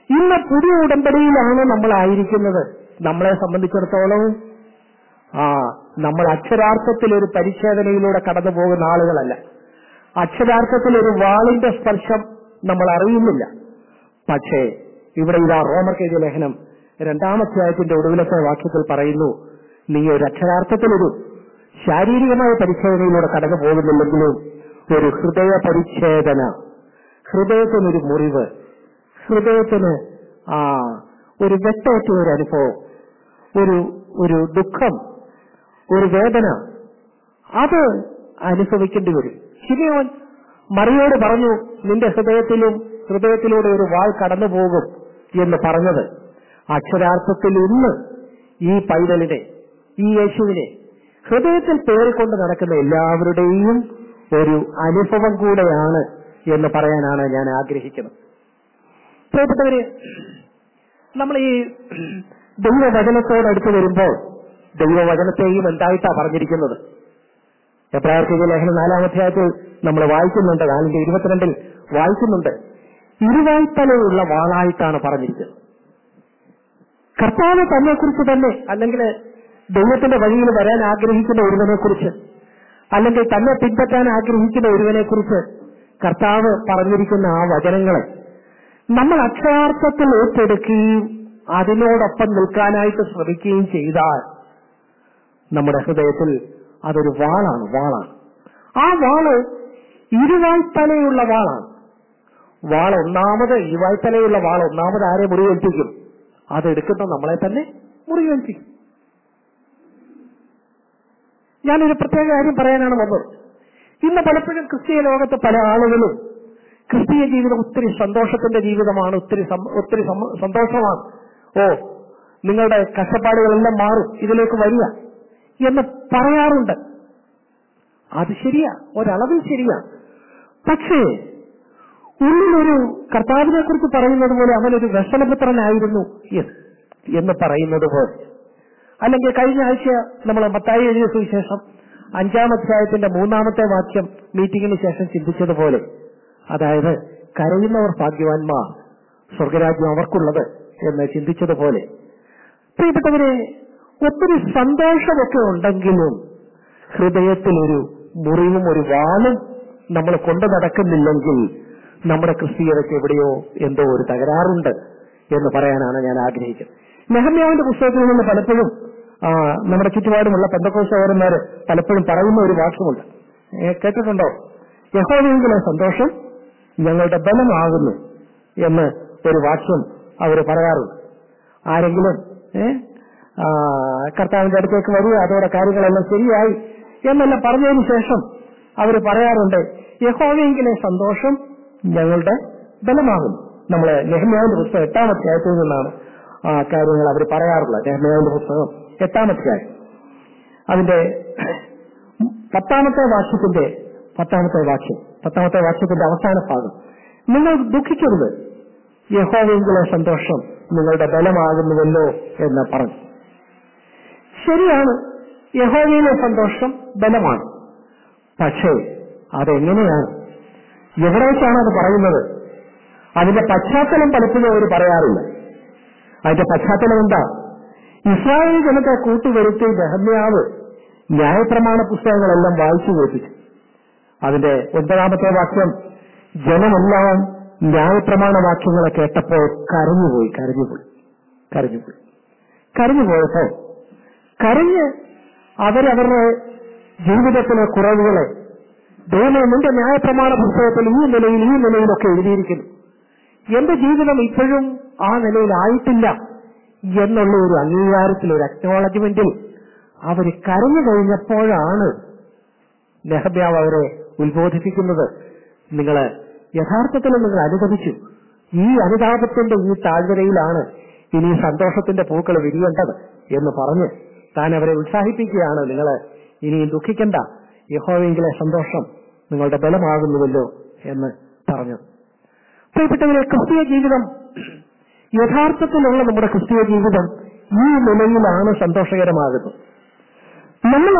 ഇന്ന് പുതിയ ഉടമ്പടിയിലാണ് നമ്മളായിരിക്കുന്നത് നമ്മളെ സംബന്ധിച്ചിടത്തോളം ആ നമ്മൾ അക്ഷരാർത്ഥത്തിൽ ഒരു പരിച്ഛേദനയിലൂടെ കടന്നു പോകുന്ന ആളുകളല്ല അക്ഷരാർത്ഥത്തിൽ ഒരു വാളിന്റെ സ്പർശം നമ്മൾ അറിയുന്നില്ല പക്ഷേ ഇവിടെ ഇതാ റോമർക്കെഴുതിയ ലേഖനം രണ്ടാമധ്യായത്തിന്റെ ഒടുവിലത്തെ വാക്യത്തിൽ പറയുന്നു നീ ഒരു അക്ഷരാർത്ഥത്തിലൊരു ശാരീരികമായ പരിച്ഛേദനയിലൂടെ കടന്നു പോകുന്നില്ലെങ്കിലും ഒരു ഹൃദയ പരിച്ഛേദന ഹൃദയത്തിനൊരു മുറിവ് ഹൃദയത്തിന് ആ ഒരു വെട്ടേറ്റ ഒരു അനുഭവം ഒരു ഒരു ദുഃഖം ഒരു വേദന അത് അനുഭവിക്കേണ്ടി വരും ശിമയോൻ മറിയോട് പറഞ്ഞു നിന്റെ ഹൃദയത്തിലും ഹൃദയത്തിലൂടെ ഒരു വാൾ കടന്നു പോകും എന്ന് പറഞ്ഞത് അക്ഷരാർത്ഥത്തിൽ ഇന്ന് ഈ പൈതലിനെ ഈ യേശുവിനെ ഹൃദയത്തിൽ പേറിക്കൊണ്ട് നടക്കുന്ന എല്ലാവരുടെയും ഒരു അനുഭവം കൂടെയാണ് എന്ന് പറയാനാണ് ഞാൻ ആഗ്രഹിക്കുന്നത് പ്രിയപ്പെട്ടവര് നമ്മൾ ഈ ദൈവവചനത്തോടടുത്ത് വരുമ്പോൾ ദൈവവചനത്തെയും എന്തായിട്ടാ പറഞ്ഞിരിക്കുന്നത് എബ്രായർക്കെതിരെ ലേഖനം നാലാമധ്യായത്തിൽ നമ്മൾ വായിക്കുന്നുണ്ട് നാലിന്റെ ഇരുപത്തിരണ്ടിൽ വായിക്കുന്നുണ്ട് ഇരുവായ്ത്തലയുള്ള വാളായിട്ടാണ് പറഞ്ഞിരിക്കുന്നത് കർത്താവ് തന്നെ കുറിച്ച് തന്നെ അല്ലെങ്കിൽ ദൈവത്തിന്റെ വഴിയിൽ വരാൻ ആഗ്രഹിക്കുന്ന ഒരുവനെ കുറിച്ച് അല്ലെങ്കിൽ തന്നെ പിൻപറ്റാൻ ആഗ്രഹിക്കുന്ന ഒരുവനെ കുറിച്ച് കർത്താവ് പറഞ്ഞിരിക്കുന്ന ആ വചനങ്ങളെ നമ്മൾ അക്ഷരാർത്ഥത്തിൽ ഏറ്റെടുക്കുകയും അതിനോടൊപ്പം നിൽക്കാനായിട്ട് ശ്രമിക്കുകയും ചെയ്താൽ നമ്മുടെ ഹൃദയത്തിൽ അതൊരു വാളാണ് വാളാണ് ആ വാള് ഇരുവായ്ത്തലയുള്ള വാളാണ് വാൾ ഒന്നാമത് ഇരുവായ്ത്തലയുള്ള വാൾ ഒന്നാമത് ആരെ മുറിവേൽപ്പിക്കും അതെടുക്കുന്ന നമ്മളെ തന്നെ മുറിവേൽപ്പിക്കും ഞാനൊരു പ്രത്യേക കാര്യം പറയാനാണ് വന്നത് ഇന്ന് പലപ്പോഴും ക്രിസ്തീയ ലോകത്ത് പല ആളുകളും ക്രിസ്തീയ ജീവിതം ഒത്തിരി സന്തോഷത്തിന്റെ ജീവിതമാണ് ഒത്തിരി സം- ഒത്തിരി സം- സന്തോഷമാണ് ഓ നിങ്ങളുടെ കഷ്ടപ്പാടുകളെല്ലാം മാറും ഇതിലേക്ക് വരിക എന്ന് പറയാറുണ്ട് അത് ശരിയാ ഒരളവിൽ ശരിയാ പക്ഷേ ഉള്ളിലൊരു കർത്താവിനെ കുറിച്ച് പറയുന്നത് പോലെ അവനൊരു വ്യസനപുത്രനായിരുന്നു എന്ന് എന്ന് പറയുന്നത് പോലെ അല്ലെങ്കിൽ കഴിഞ്ഞ ആഴ്ച നമ്മൾ മത്തായി എഴുതിയ സുവിശേഷം അഞ്ചാം അധ്യായത്തിന്റെ മൂന്നാമത്തെ വാക്യം മീറ്റിംഗിന് ശേഷം ചിന്തിച്ചതുപോലെ അതായത് കരയുന്നവർ ഭാഗ്യവാന്മാർ സ്വർഗരാജ്യം അവർക്കുള്ളത് എന്ന് ചിന്തിച്ചതുപോലെ പ്രിയപ്പെട്ടവരെ ഒത്തിരി സന്തോഷമൊക്കെ ഉണ്ടെങ്കിലും ഹൃദയത്തിൽ ഒരു മുറിവും ഒരു വാളും നമ്മൾ കൊണ്ടു നടക്കുന്നില്ലെങ്കിൽ നമ്മുടെ ക്രിസ്തീയതയ്ക്ക് എവിടെയോ എന്തോ ഒരു തകരാറുണ്ട് എന്ന് പറയാനാണ് ഞാൻ ആഗ്രഹിക്കുന്നത് നെഹമ്യാവിന്റെ പുസ്തകത്തിൽ നിന്ന് പലപ്പോഴും ആ, നമ്മുടെ ചുറ്റുപാടുമുള്ള പെന്തക്കോസ് സഹോദരന്മാര് പലപ്പോഴും പറയുന്ന ഒരു വാക്യമുണ്ട് ഏ, കേട്ടിട്ടുണ്ടോ യഹോവയെങ്കിലെ സന്തോഷം ഞങ്ങളുടെ ബലമാകുന്നു എന്ന് ഒരു വാക്യം അവർ പറയാറുണ്ട് ആരെങ്കിലും ഏ, ആ, കർത്താവിന്റെ അടുത്തേക്ക് വരിക അതോടെ കാര്യങ്ങളെല്ലാം ശരിയായി എന്നെല്ലാം പറഞ്ഞതിന് ശേഷം അവർ പറയാറുണ്ട് യഹോവയെങ്കിലെ സന്തോഷം ഞങ്ങളുടെ ബലമാകുന്നു നമ്മള് നെഹമ്യാവിന്റെ പുസ്തകം എട്ടാം അധ്യായത്തിൽ നിന്നാണ് ആ കാര്യങ്ങൾ അവർ പറയാറുള്ളത് നെഹമ്യാവിന്റെ പുസ്തകം എട്ടാം അധ്യായം അതിന്റെ പത്താമത്തെ വാക്യത്തിന്റെ പത്താമത്തെ വാക്യം പത്താമത്തെ വാക്യത്തിന്റെ അവസാന ഭാഗം നിങ്ങൾ ദുഃഖിക്കരുത് യഹോവയെങ്കിലെ സന്തോഷം നിങ്ങളുടെ ബലമാകുന്നുവല്ലോ എന്ന് പറഞ്ഞു ശരിയാണ് യഹോവയിലെ സന്തോഷം ബലമാണ് പക്ഷേ അതെങ്ങനെയാണ് എവിടെ വെച്ചാണ് അത് പറയുന്നത് അതിന്റെ പശ്ചാത്തലം പലപ്പോഴും അവർ പറയാറില്ല അതിന്റെ പശ്ചാത്തലം എന്താ ഇസ്രായേൽ ജനത്തെ കൂട്ടുവരുത്തി ബഹമ്യാവ് ന്യായപ്രമാണ പുസ്തകങ്ങളെല്ലാം വായിച്ചു കേൾപ്പിച്ചു അതിന്റെ ഒൻപതാമത്തെ വാക്യം ജനമെല്ലാം ന്യായപ്രമാണ വാക്യങ്ങളെ കേട്ടപ്പോൾ കരഞ്ഞുപോയി കരഞ്ഞുപോയി കരഞ്ഞുപോയി കരഞ്ഞുപോയപ്പോ കരഞ്ഞ് അവരവരുടെ ജീവിതത്തിലെ കുറവുകളെ ദൈവമേ നിന്റെ ന്യായപ്രമാണ പുസ്തകത്തിൽ ഈ നിലയിൽ ഈ നിലയിലൊക്കെ എഴുതിയിരിക്കുന്നു എന്റെ ജീവിതം ഇപ്പോഴും ആ നിലയിലായിട്ടില്ല എന്നുള്ള ഒരു അംഗീകാരത്തിൽ ഒരു അക്നോളജ്മെന്റിൽ അവർ കരഞ്ഞു കഴിഞ്ഞപ്പോഴാണ് നെഹബ്യാവ് അവരെ ഉത്ബോധിപ്പിക്കുന്നത് നിങ്ങൾ യഥാർത്ഥത്തിൽ നിങ്ങൾ അനുഗമിച്ചു ഈ അനുതാപത്തിന്റെ ഈ താഴ്വരയിലാണ് ഇനി സന്തോഷത്തിന്റെ പൂക്കൾ വിരിയേണ്ടത് എന്ന് പറഞ്ഞ് താൻ അവരെ ഉത്സാഹിപ്പിക്കുകയാണ് നിങ്ങൾ ഇനിയും ദുഃഖിക്കണ്ട യഹോവെങ്കിലെ സന്തോഷം നിങ്ങളുടെ ബലമാകുന്നുവല്ലോ എന്ന് പറഞ്ഞു പ്രിയപ്പെട്ടവരെ ക്രിസ്തീയ ജീവിതം യഥാർത്ഥത്തിലുള്ള നമ്മുടെ ക്രിസ്തീയ ജീവിതം ഈ നിലയിലാണ് സന്തോഷകരമാകുന്നത് നമ്മള്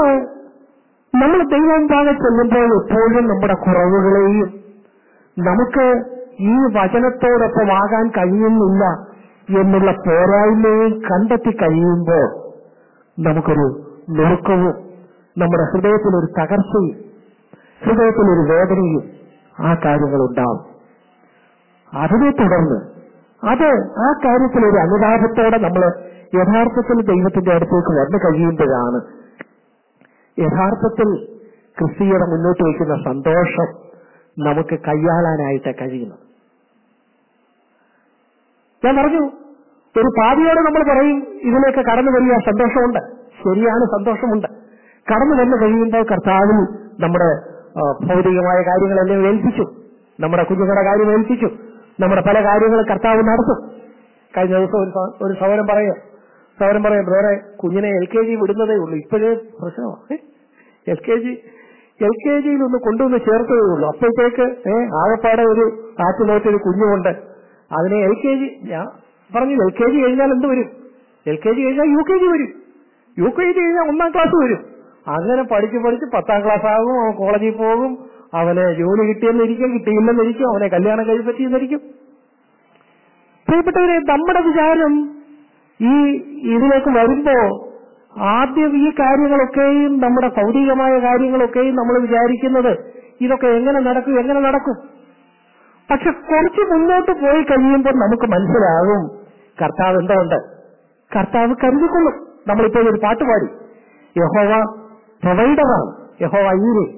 നമ്മൾ ദൈവമുമ്പാകെ ചെല്ലുമ്പോൾ എപ്പോഴും നമ്മുടെ കുറവുകളെയും നമുക്ക് ഈ വചനത്തോടൊപ്പം ആകാൻ കഴിയുന്നില്ല എന്നുള്ള പോരായ്മയും കണ്ടെത്തി കഴിയുമ്പോൾ നമുക്കൊരു നുറുക്കവും നമ്മുടെ ഹൃദയത്തിലൊരു തകർച്ചയും ഹൃദയത്തിലൊരു വേദനയും ആ കാര്യങ്ങളുണ്ടാവും അതിനെ തുടർന്ന് അത് ആ കാര്യത്തിൽ ഒരു അനുതാപത്തോടെ നമ്മൾ യഥാർത്ഥത്തിൽ ദൈവത്തിന്റെ അടുത്തേക്ക് വന്നു കഴിയുമ്പോഴാണ് യഥാർത്ഥത്തിൽ ക്രിസ്തീയത മുന്നോട്ട് വയ്ക്കുന്ന സന്തോഷം നമുക്ക് കൈയാളാനായിട്ട് കഴിയുന്നത് ഞാൻ പറഞ്ഞു ഒരു പാതിയോട് നമ്മൾ പറയും ഇതിലേക്ക് കടന്നു വരിക സന്തോഷമുണ്ട് ശരിയാണ് സന്തോഷമുണ്ട് കടന്നു വന്നു കഴിയുമ്പോൾ കർത്താവിൽ നമ്മുടെ ആ, ഭൗതികമായ കാര്യങ്ങളെല്ലാം ഏൽപ്പിച്ചു നമ്മുടെ കുഞ്ഞുങ്ങളുടെ കാര്യം ഏൽപ്പിച്ചു നമ്മുടെ പല കാര്യങ്ങളും കർത്താവ് നടത്തും കഴിഞ്ഞ ദിവസം ഒരു സ- ഒരു സൗരം പറയുക സൗരം പറയാം വേറെ കുഞ്ഞിനെ എൽ കെ ജി വിടുന്നതേ ഉള്ളൂ ഇപ്പോഴേ പ്രശ്നമാണ് L K G L K ജിയിൽ ഒന്ന് കൊണ്ടുവന്ന് ചേർത്തതേ ഉള്ളൂ അപ്പോഴത്തേക്ക് ഏഹ് ആകപ്പാടെ ഒരു ആറ്റുനോറ്റൊരു കുഞ്ഞുമുണ്ട് അതിനെ എൽ കെ ജി ഞാൻ പറഞ്ഞു എൽ കെ ജി കഴിഞ്ഞാൽ എന്ത് വരും എൽ കെ ജി കഴിഞ്ഞാൽ യു കെ ജി വരും യു കെ ജി കഴിഞ്ഞാൽ ഒന്നാം ക്ലാസ് വരും അങ്ങനെ പഠിച്ച് പഠിച്ച് പത്താം ക്ലാസ് ആകും അവൻ കോളേജിൽ പോകും അവന് ജോലി കിട്ടിയെന്നിരിക്കും കിട്ടിയില്ലെന്നിരിക്കും അവനെ കല്യാണം കഴിപ്പറ്റിയെന്നിരിക്കും പ്രിയപ്പെട്ടവരെ നമ്മുടെ വിചാരം ഈ ഇതിലേക്ക് വരുമ്പോ ആദ്യം ഈ കാര്യങ്ങളൊക്കെയും നമ്മുടെ ഭൗതികമായ കാര്യങ്ങളൊക്കെയും നമ്മൾ വിചാരിക്കുന്നത് ഇതൊക്കെ എങ്ങനെ നടക്കും എങ്ങനെ നടക്കും പക്ഷെ കുറച്ച് മുന്നോട്ട് പോയി കഴിയുമ്പോൾ നമുക്ക് മനസ്സിലാകും കർത്താവ് എന്തുകൊണ്ട് കർത്താവ് കരുതിക്കൊള്ളും നമ്മളിപ്പോൾ ഒരു പാട്ട് പാടി യഹോവ പ്രൊവൈഡറാണ് യഹോവ ഈരെ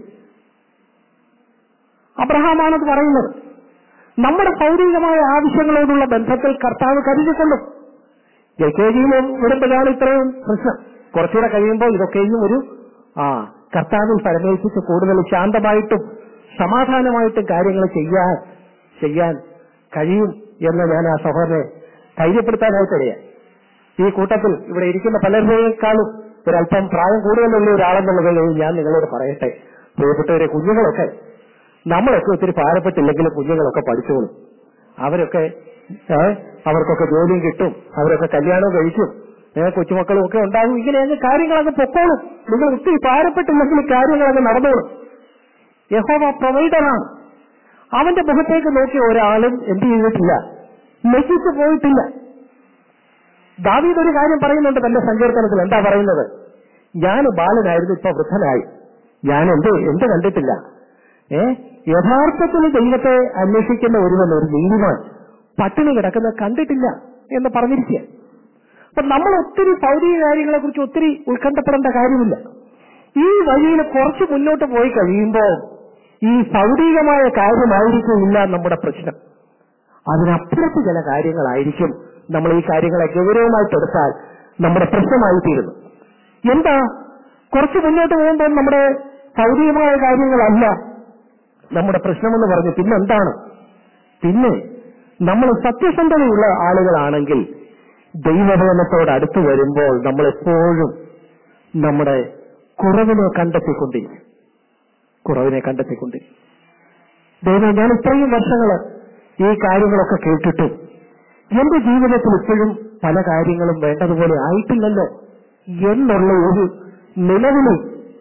അബ്രഹാമാണത് പറയുന്നത് നമ്മുടെ ഭൗതികമായ ആവശ്യങ്ങളോടുള്ള ബന്ധത്തിൽ കർത്താവ് കരുതിക്കൊള്ളും എൽ കെ ജിയിൽ വരുമ്പോഴാണ് ഇത്രയും പ്രശ്നം കുറച്ചുകൂടെ കഴിയുമ്പോൾ ഇതൊക്കെയും ഒരു ആ കർത്താവിൽ പരമേൽപ്പിച്ച് കൂടുതൽ ശാന്തമായിട്ടും സമാധാനമായിട്ടും കാര്യങ്ങൾ ചെയ്യാൻ ചെയ്യാൻ കഴിയും എന്ന് ഞാൻ ആ സഹോദരനെ ധൈര്യപ്പെടുത്താനായിട്ടിടയാ ഈ കൂട്ടത്തിൽ ഇവിടെ ഇരിക്കുന്ന പലരുടെക്കാളും ഒരല്പം പ്രായം കൂടുതലുള്ള ഒരാളെന്നുള്ള നിലയിൽ ഞാൻ നിങ്ങളോട് പറയട്ടെ പ്രിയപ്പെട്ടവരെ കുഞ്ഞുങ്ങളൊക്കെ നമ്മളൊക്കെ ഒത്തിരി ഭാരപ്പെട്ടില്ലെങ്കിലും കുഞ്ഞുങ്ങളൊക്കെ പഠിച്ചോളും അവരൊക്കെ ഏ, അവർക്കൊക്കെ ജോലിയും കിട്ടും അവരൊക്കെ കല്യാണവും കഴിക്കും ഏ, കൊച്ചുമക്കളും ഒക്കെ ഉണ്ടാകും ഇങ്ങനെ അങ്ങ് കാര്യങ്ങളൊക്കെ പൊക്കോളും നിങ്ങൾ ഒത്തിരി ഭാരപ്പെട്ടില്ലെങ്കിലും കാര്യങ്ങളൊക്കെ നടന്നോളും യഹോവ പ്രൊവൈഡറാണ് അവന്റെ മുഖത്തേക്ക് നോക്കിയ ഒരാളും എന്ത് ചെയ്തിട്ടില്ല നശിച്ചു പോയിട്ടില്ല ദാവീദ് ഒരു കാര്യം പറയുന്നുണ്ട് തന്റെ സങ്കീർത്തനത്തിൽ എന്താ പറയുന്നത് ഞാൻ ബാലനായിരുന്നു ഇപ്പൊ വൃദ്ധനായി ഞാൻ എന്ത് എന്ത് കണ്ടിട്ടില്ല ഏ യഥാർത്ഥത്തിൽ ദൈവത്തെ അന്വേഷിക്കുന്ന ഒരുവൻ ഒരു നീതിമാൻ പട്ടിണി കിടക്കുന്നത് കണ്ടിട്ടില്ല എന്ന് പറഞ്ഞിരിക്കുക അപ്പൊ നമ്മൾ ഒത്തിരി ഭൗതിക കാര്യങ്ങളെ കുറിച്ച് ഒത്തിരി ഉത്കണ്ഠപ്പെടേണ്ട കാര്യമില്ല ഈ വഴിയിൽ കുറച്ച് മുന്നോട്ട് പോയി കഴിയുമ്പോൾ ഈ ഭൗതികമായ കാര്യമായിരിക്കില്ല നമ്മുടെ പ്രശ്നം അതിനപ്പുറത്ത് ചില കാര്യങ്ങളായിരിക്കും നമ്മൾ ഈ കാര്യങ്ങളെ ഗൗരവമായിട്ട് എടുത്താൽ നമ്മുടെ പ്രശ്നമായി തീരുന്നു എന്താ കുറച്ച് മുന്നോട്ട് പോകുമ്പോൾ നമ്മുടെ ഭൗതികമായ കാര്യങ്ങളല്ല നമ്മുടെ പ്രശ്നമെന്ന് പറഞ്ഞു പിന്നെ എന്താണ് പിന്നെ നമ്മൾ സത്യസന്ധതയുള്ള ആളുകളാണെങ്കിൽ ദൈവഭവനത്തോട് അടുത്ത് വരുമ്പോൾ നമ്മൾ എപ്പോഴും നമ്മുടെ കുറവിനെ കണ്ടെത്തിക്കൊണ്ടിരിക്കും കുറവിനെ കണ്ടെത്തിക്കൊണ്ടിരിക്കും ദൈവം ഞാൻ ഇത്രയും വർഷങ്ങള് ഈ കാര്യങ്ങളൊക്കെ കേട്ടിട്ടും എന്റെ ജീവിതത്തിൽ ഇപ്പോഴും പല കാര്യങ്ങളും വേണ്ടതുപോലെ ആയിട്ടില്ലല്ലോ എന്നുള്ള ഒരു നിലവിളി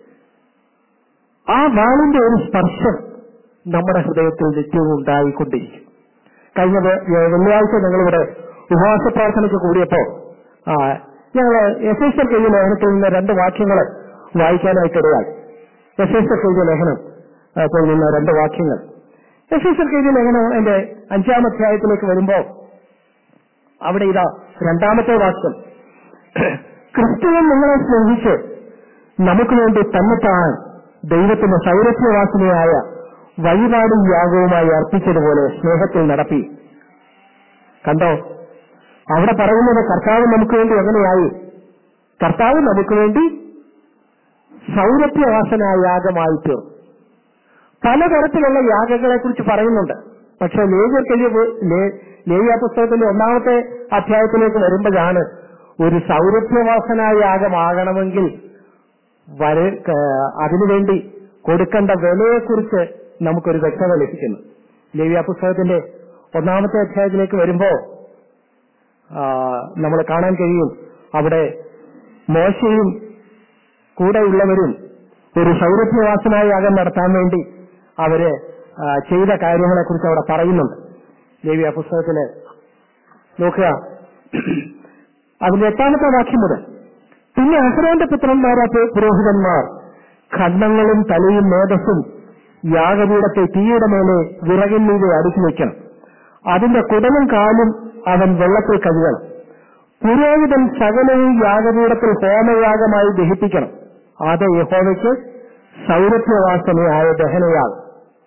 ആ വാളിന്റെ ഒരു സ്പർശം നമ്മുടെ ഹൃദയത്തിൽ നിത്യവും ഉണ്ടായിക്കൊണ്ടിരിക്കും കഴിഞ്ഞ വെ- വെ- വെള്ളിയാഴ്ച ഞങ്ങളിവിടെ ഉപവാസ പ്രാർത്ഥനയ്ക്ക് കൂടിയപ്പോ ആ, ഞങ്ങള് എസ് എസ് എൽ കഴിഞ്ഞ ലേഖനത്തിൽ നിന്ന് രണ്ട് വാക്യങ്ങൾ വായിക്കാനായിട്ടിടയായി എസ് എസ് എൽ കഴിഞ്ഞ ലേഖനം ആ, ത്തിൽ നിന്ന് രണ്ട് വാക്യങ്ങൾ എസ് എസ് എൽ കഴിഞ്ഞ ലേഖനം എന്റെ അഞ്ചാം അധ്യായത്തിലേക്ക് വരുമ്പോ അവിടെ ഇതാ രണ്ടാമത്തെ വാക്യം ക്രിസ്തുവൻ നിങ്ങളെ സ്നേഹിച്ച് നമുക്ക് വേണ്ടി തന്നെത്താൻ ദൈവത്തിന്റെ സൗരഭ്യവാസനയായ വഴിപാടും യാഗവുമായി അർപ്പിച്ചതുപോലെ സ്നേഹത്തിൽ നടത്തി കണ്ടോ അവിടെ പറയുന്നത് കർത്താവ് നമുക്ക് വേണ്ടി എങ്ങനെയായി കർത്താവ് നമുക്ക് വേണ്ടി സൗരഭ്യവാസനായ യാഗമായി തീർന്നു പലതരത്തിലുള്ള യാഗങ്ങളെ കുറിച്ച് പറയുന്നുണ്ട് പക്ഷെ ലേഖർക്കെതിരെ ലേവ്യ പുസ്തകത്തിന്റെ ഒന്നാമത്തെ അധ്യായത്തിലേക്ക് വരുമ്പോഴാണ് ഒരു സൗരഭ്യവാസനായ യാഗമാകണമെങ്കിൽ വര ക- അതിനുവേണ്ടി കൊടുക്കേണ്ട വിലയെക്കുറിച്ച് നമുക്കൊരു വ്യക്തത ലഭിക്കുന്നു ലേവ്യ പുസ്തകത്തിന്റെ ഒന്നാമത്തെ അധ്യായത്തിലേക്ക് വരുമ്പോ നമ്മൾ കാണാൻ കഴിയും അവിടെ മോശയും കൂടെയുള്ളവരും ഒരു സൗരഭ്യവാസനായ യാഗം നടത്താൻ വേണ്ടി അവര് ആ, ചെയ്ത കാര്യങ്ങളെക്കുറിച്ച് അവിടെ പറയുന്നുണ്ട് ദേവിയ പുസ്തകത്തില് നോക്കുക അതിന്റെ എട്ടാമത്തെ വാക്യം മുതൽ പിന്നെ അഹ്റോന്റെ പുത്രന്മാരായ പുരോഹിതന്മാർ ഖണ്ഡങ്ങളും തലയും മേധസ്സും യാഗപീഠത്തെ തീയുടെ മേലെ വിറകിൻ മീതെ അടുക്കി വയ്ക്കണം അതിന്റെ കുടലും കാലും അവൻ വെള്ളത്തിൽ കഴുകണം പുരോഹിതൻ സകലവും യാഗപീഠത്തിൽ ഹോമയാഗമായി ദഹിപ്പിക്കണം അത് യഹോവയ്ക്ക് സൗരഭ്യവാസനയായ ദഹനയാകും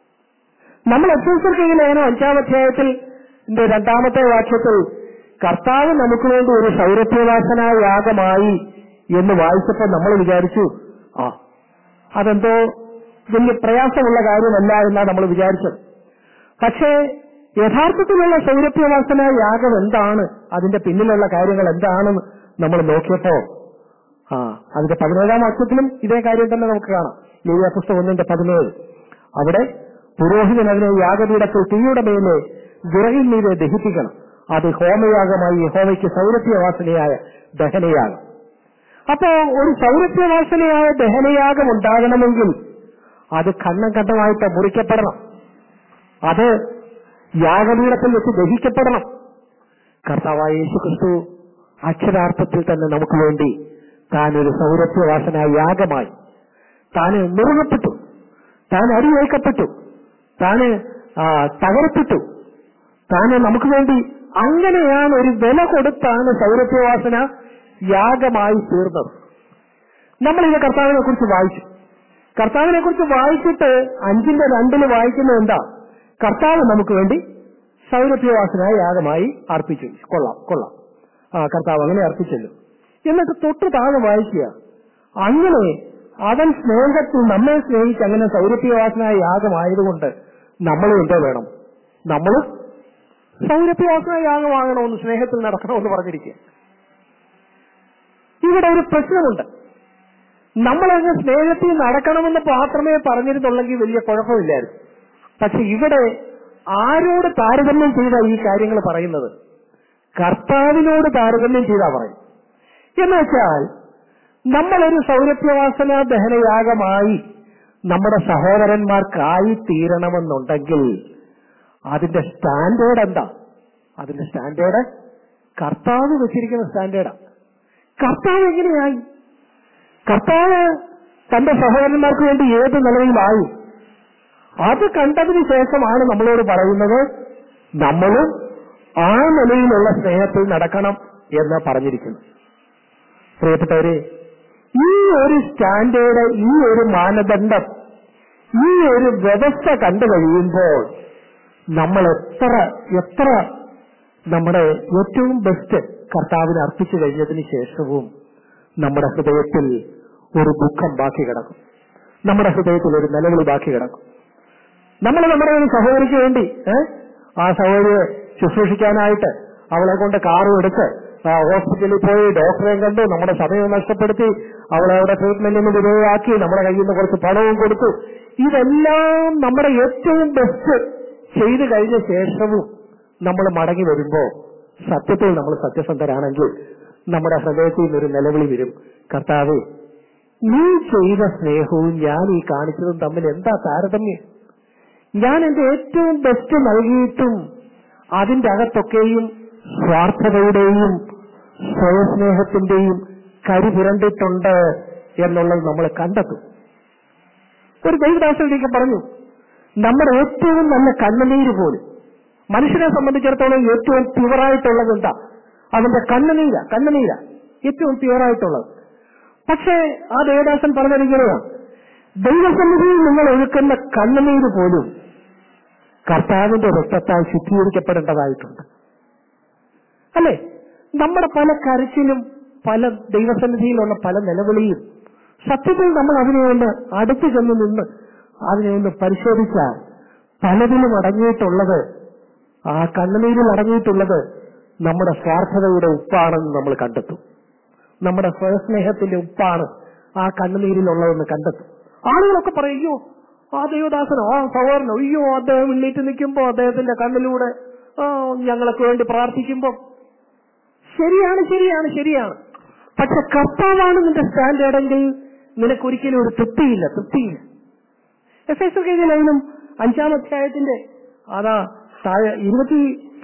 നമ്മൾ എഫേസർക്ക് ഈ ലേഖനം അഞ്ചാം അധ്യായത്തിൽ ഇതിന്റെ രണ്ടാമത്തെ വാക്യത്തിൽ കർത്താവ് നമുക്ക് വേണ്ടി ഒരു സൗരഭ്യവാസന യാഗമായി എന്ന് വായിച്ചപ്പോൾ നമ്മൾ വിചാരിച്ചു ആ അതെന്തോ വലിയ പ്രയാസമുള്ള കാര്യമല്ല എന്നാണ് നമ്മൾ വിചാരിച്ചത് പക്ഷേ യഥാർത്ഥത്തിലുള്ള സൗരഭ്യവാസന യാഗം എന്താണ് അതിന്റെ പിന്നിലുള്ള കാര്യങ്ങൾ എന്താണെന്ന് നമ്മൾ നോക്കിയപ്പോ ആ അതിന്റെ പതിനേഴാം വാക്യത്തിലും ഇതേ കാര്യം തന്നെ നമുക്ക് കാണാം ലേവ്യ പുസ്തകം ഒന്നിന്റെ പതിനേഴ് അവിടെ പുരോഹിതൻ അതിനെ യാഗപീഠത്തിൽ തീയുടെ മേലെ വിറകിൽ മീതെ ദഹിപ്പിക്കണം അത് ഹോമയാഗമായി യഹോവയ്ക്ക് സൗരഭ്യവാസനയായ ദഹനയാഗം അപ്പോ ഒരു സൗരഭ്യവാസനയായ ദഹനയാഗം ഉണ്ടാകണമെങ്കിൽ അത് ഖണ്ഡം ഖണ്ഡമായിട്ട് മുറിക്കപ്പെടണം അത് യാഗപീഠത്തിൽ വെച്ച് ദഹിക്കപ്പെടണം കർത്താവായ യേശു ക്രിസ്തു അക്ഷരാർത്ഥത്തിൽ തന്നെ നമുക്ക് വേണ്ടി താൻ ഒരു സൗരഭ്യവാസന യാഗമായി താന് മുറുകപ്പെട്ടു താൻ അരിയേൽക്കപ്പെട്ടു താന് ആ, തകർത്തിട്ടു താന് നമുക്ക് വേണ്ടി അങ്ങനെയാണ് ഒരു വില കൊടുത്താണ് സൗരഭ്യവാസന യാഗമായി തീർന്നത് നമ്മളിത് കർത്താവിനെ കുറിച്ച് വായിച്ചു കർത്താവിനെ കുറിച്ച് വായിച്ചിട്ട് അഞ്ചിന്റെ രണ്ടില് വായിക്കുന്നത് എന്താ കർത്താവ് നമുക്ക് വേണ്ടി സൗരഭ്യവാസന യാഗമായി അർപ്പിച്ചു കൊള്ളാം കൊള്ളാം ആ കർത്താവ് അങ്ങനെ അർപ്പിച്ചല്ലോ എന്നിട്ട് തൊട്ട് താഴെ വായിക്കുക അങ്ങനെ അവൻ സ്നേഹത്തിൽ നമ്മെ സ്നേഹിച്ച് അങ്ങനെ സൗരഭ്യവാസന യാഗമായതുകൊണ്ട് നമ്മളും എന്തോ വേണം നമ്മളും സൗരഭ്യവാസന യാഗമാകണമെന്ന് സ്നേഹത്തിൽ നടക്കണമെന്ന് പറഞ്ഞിരിക്കുക ഇവിടെ ഒരു പ്രശ്നമുണ്ട് നമ്മളങ്ങ് സ്നേഹത്തിൽ നടക്കണമെന്ന് മാത്രമേ പറഞ്ഞിരുന്നുള്ളെങ്കിൽ വലിയ കുഴപ്പമില്ലായിരുന്നു പക്ഷെ ഇവിടെ ആരോട് താരതമ്യം ചെയ്താ ഈ കാര്യങ്ങൾ പറയുന്നത് കർത്താവിനോട് താരതമ്യം ചെയ്താ പറയും എന്ന് വെച്ചാൽ നമ്മളൊരു സൗരഭ്യവാസന ദഹനയാഗമായി നമ്മുടെ സഹോദരന്മാർക്കായി തീരണമെന്നുണ്ടെങ്കിൽ അതിന്റെ സ്റ്റാൻഡേർഡ് എന്താ അതിന്റെ സ്റ്റാൻഡേർഡ് കർത്താവ് വെച്ചിരിക്കുന്ന സ്റ്റാൻഡേർഡാ കർത്താവ് എങ്ങനെയായി കർത്താവ് തന്റെ സഹോദരന്മാർക്ക് വേണ്ടി ഏത് നിലയിലായി അത് കണ്ടതിന് ശേഷമാണ് നമ്മളോട് പറയുന്നത് നമ്മളും ആ നിലയിലുള്ള സ്നേഹത്തിൽ നടക്കണം എന്ന് പറഞ്ഞിരിക്കുന്നു പ്രിയപ്പെട്ടവരെ ഈ ഒരു സ്റ്റാൻഡേർഡ് ഈ ഒരു മാനദണ്ഡം ഈ ഒരു വ്യവസ്ഥ കണ്ടു കഴിയുമ്പോൾ നമ്മൾ എത്ര എത്ര നമ്മുടെ ഏറ്റവും ബെസ്റ്റ് കർത്താവിന് അർപ്പിച്ചു കഴിഞ്ഞതിന് ശേഷവും നമ്മുടെ ഹൃദയത്തിൽ ഒരു ദുഃഖം ബാക്കി കിടക്കും നമ്മുടെ ഹൃദയത്തിൽ ഒരു നിലവിളി ബാക്കി കിടക്കും നമ്മൾ നമ്മുടെ ഒരു സഹോദരിക്ക് വേണ്ടി ഏ, ആ സഹോദരിയെ ശുശ്രൂഷിക്കാനായിട്ട് അവളെ കൊണ്ട് കാറും എടുത്ത് ആ ഹോസ്പിറ്റലിൽ പോയി ഡോക്ടറെ കണ്ടു നമ്മുടെ സമയം നഷ്ടപ്പെടുത്തി അവളെ അവിടെ ട്രീറ്റ്മെന്റിന് വിധേയമാക്കി നമ്മുടെ കയ്യിൽ നിന്ന് കുറച്ച് പണവും കൊടുത്തു ഇതെല്ലാം നമ്മുടെ ഏറ്റവും ബെസ്റ്റ് ചെയ്തു കഴിഞ്ഞ ശേഷവും നമ്മൾ മടങ്ങി വരുമ്പോ സത്യത്തിൽ നമ്മൾ സത്യസന്ധരാണെങ്കിൽ നമ്മുടെ ഹൃദയത്തിൽ നിന്നൊരു നിലവിളി വരും കർത്താവ് നീ ചെയ്ത സ്നേഹവും ഞാൻ ഈ കാണിച്ചതും തമ്മിൽ എന്താ താരതമ്യം ഞാൻ എന്റെ ഏറ്റവും ബെസ്റ്റ് നൽകിയിട്ടും അതിന്റെ അകത്തൊക്കെയും സ്വാർത്ഥതയുടെയും സ്വയസ്നേഹത്തിന്റെയും കരി പുരണ്ടിട്ടുണ്ട് എന്നുള്ളത് നമ്മൾ കണ്ടെത്തും ഒരു ദൈവദാസനിലേക്ക് പറഞ്ഞു നമ്മുടെ ഏറ്റവും നല്ല കണ്ണുനീര് പോലും മനുഷ്യനെ സംബന്ധിച്ചിടത്തോളം ഏറ്റവും പ്യുവറായിട്ടുള്ളത് എന്താ അവന്റെ കണ്ണുനീര കണ്ണുനീര ഏറ്റവും പ്യുവറായിട്ടുള്ളത് പക്ഷേ ആ ദേവദാസൻ പറഞ്ഞിരിക്കുന്നതാണ് ദൈവസന്നിധിയിൽ നിങ്ങൾ ഒഴുക്കുന്ന കണ്ണുനീര് പോലും കർത്താവിന്റെ രക്തത്താൽ ശുദ്ധീകരിക്കപ്പെടേണ്ടതായിട്ടുണ്ട് അല്ലെ നമ്മുടെ പല കരച്ചിലും പല ദൈവസന്നിധിയിലുള്ള പല നിലവിളിയും സത്യത്തിൽ നമ്മൾ അതിനെ ഒന്ന് അടുത്ത് ചെന്ന് നിന്ന് അതിനെ ഒന്ന് പരിശോധിച്ചാൽ പലതിലും അടങ്ങിയിട്ടുള്ളത് ആ കണ്ണുനീരിൽ അടങ്ങിയിട്ടുള്ളത് നമ്മുടെ സ്വാർത്ഥതയുടെ ഉപ്പാണെന്ന് നമ്മൾ കണ്ടെത്തും നമ്മുടെ സ്വയസ്നേഹത്തിന്റെ ഉപ്പാണ് ആ കണ്ണുനീരിലുള്ളതെന്ന് കണ്ടെത്തും ആളുകളൊക്കെ പറയും അയ്യോ ആ ദൈവദാസനോ ആ സഹോദരനോ അയ്യോ അദ്ദേഹം എണ്ണീറ്റ് നിൽക്കുമ്പോ അദ്ദേഹത്തിന്റെ കണ്ണിലൂടെ ആ, ഞങ്ങൾക്ക് വേണ്ടി പ്രാർത്ഥിക്കുമ്പോ ശരിയാണ് ശരിയാണ് ശരിയാണ് പക്ഷെ കർത്താവാണ് നിന്റെ സ്റ്റാൻഡേർഡെങ്കിൽ നിനക്കൊരിക്കലും ഒരു തൃപ്തിയില്ല തൃപ്തിയില്ല എഫ് എസ് കെയിലും അഞ്ചാം അധ്യായത്തിന്റെ അതാ താഴെ ഇരുപത്തി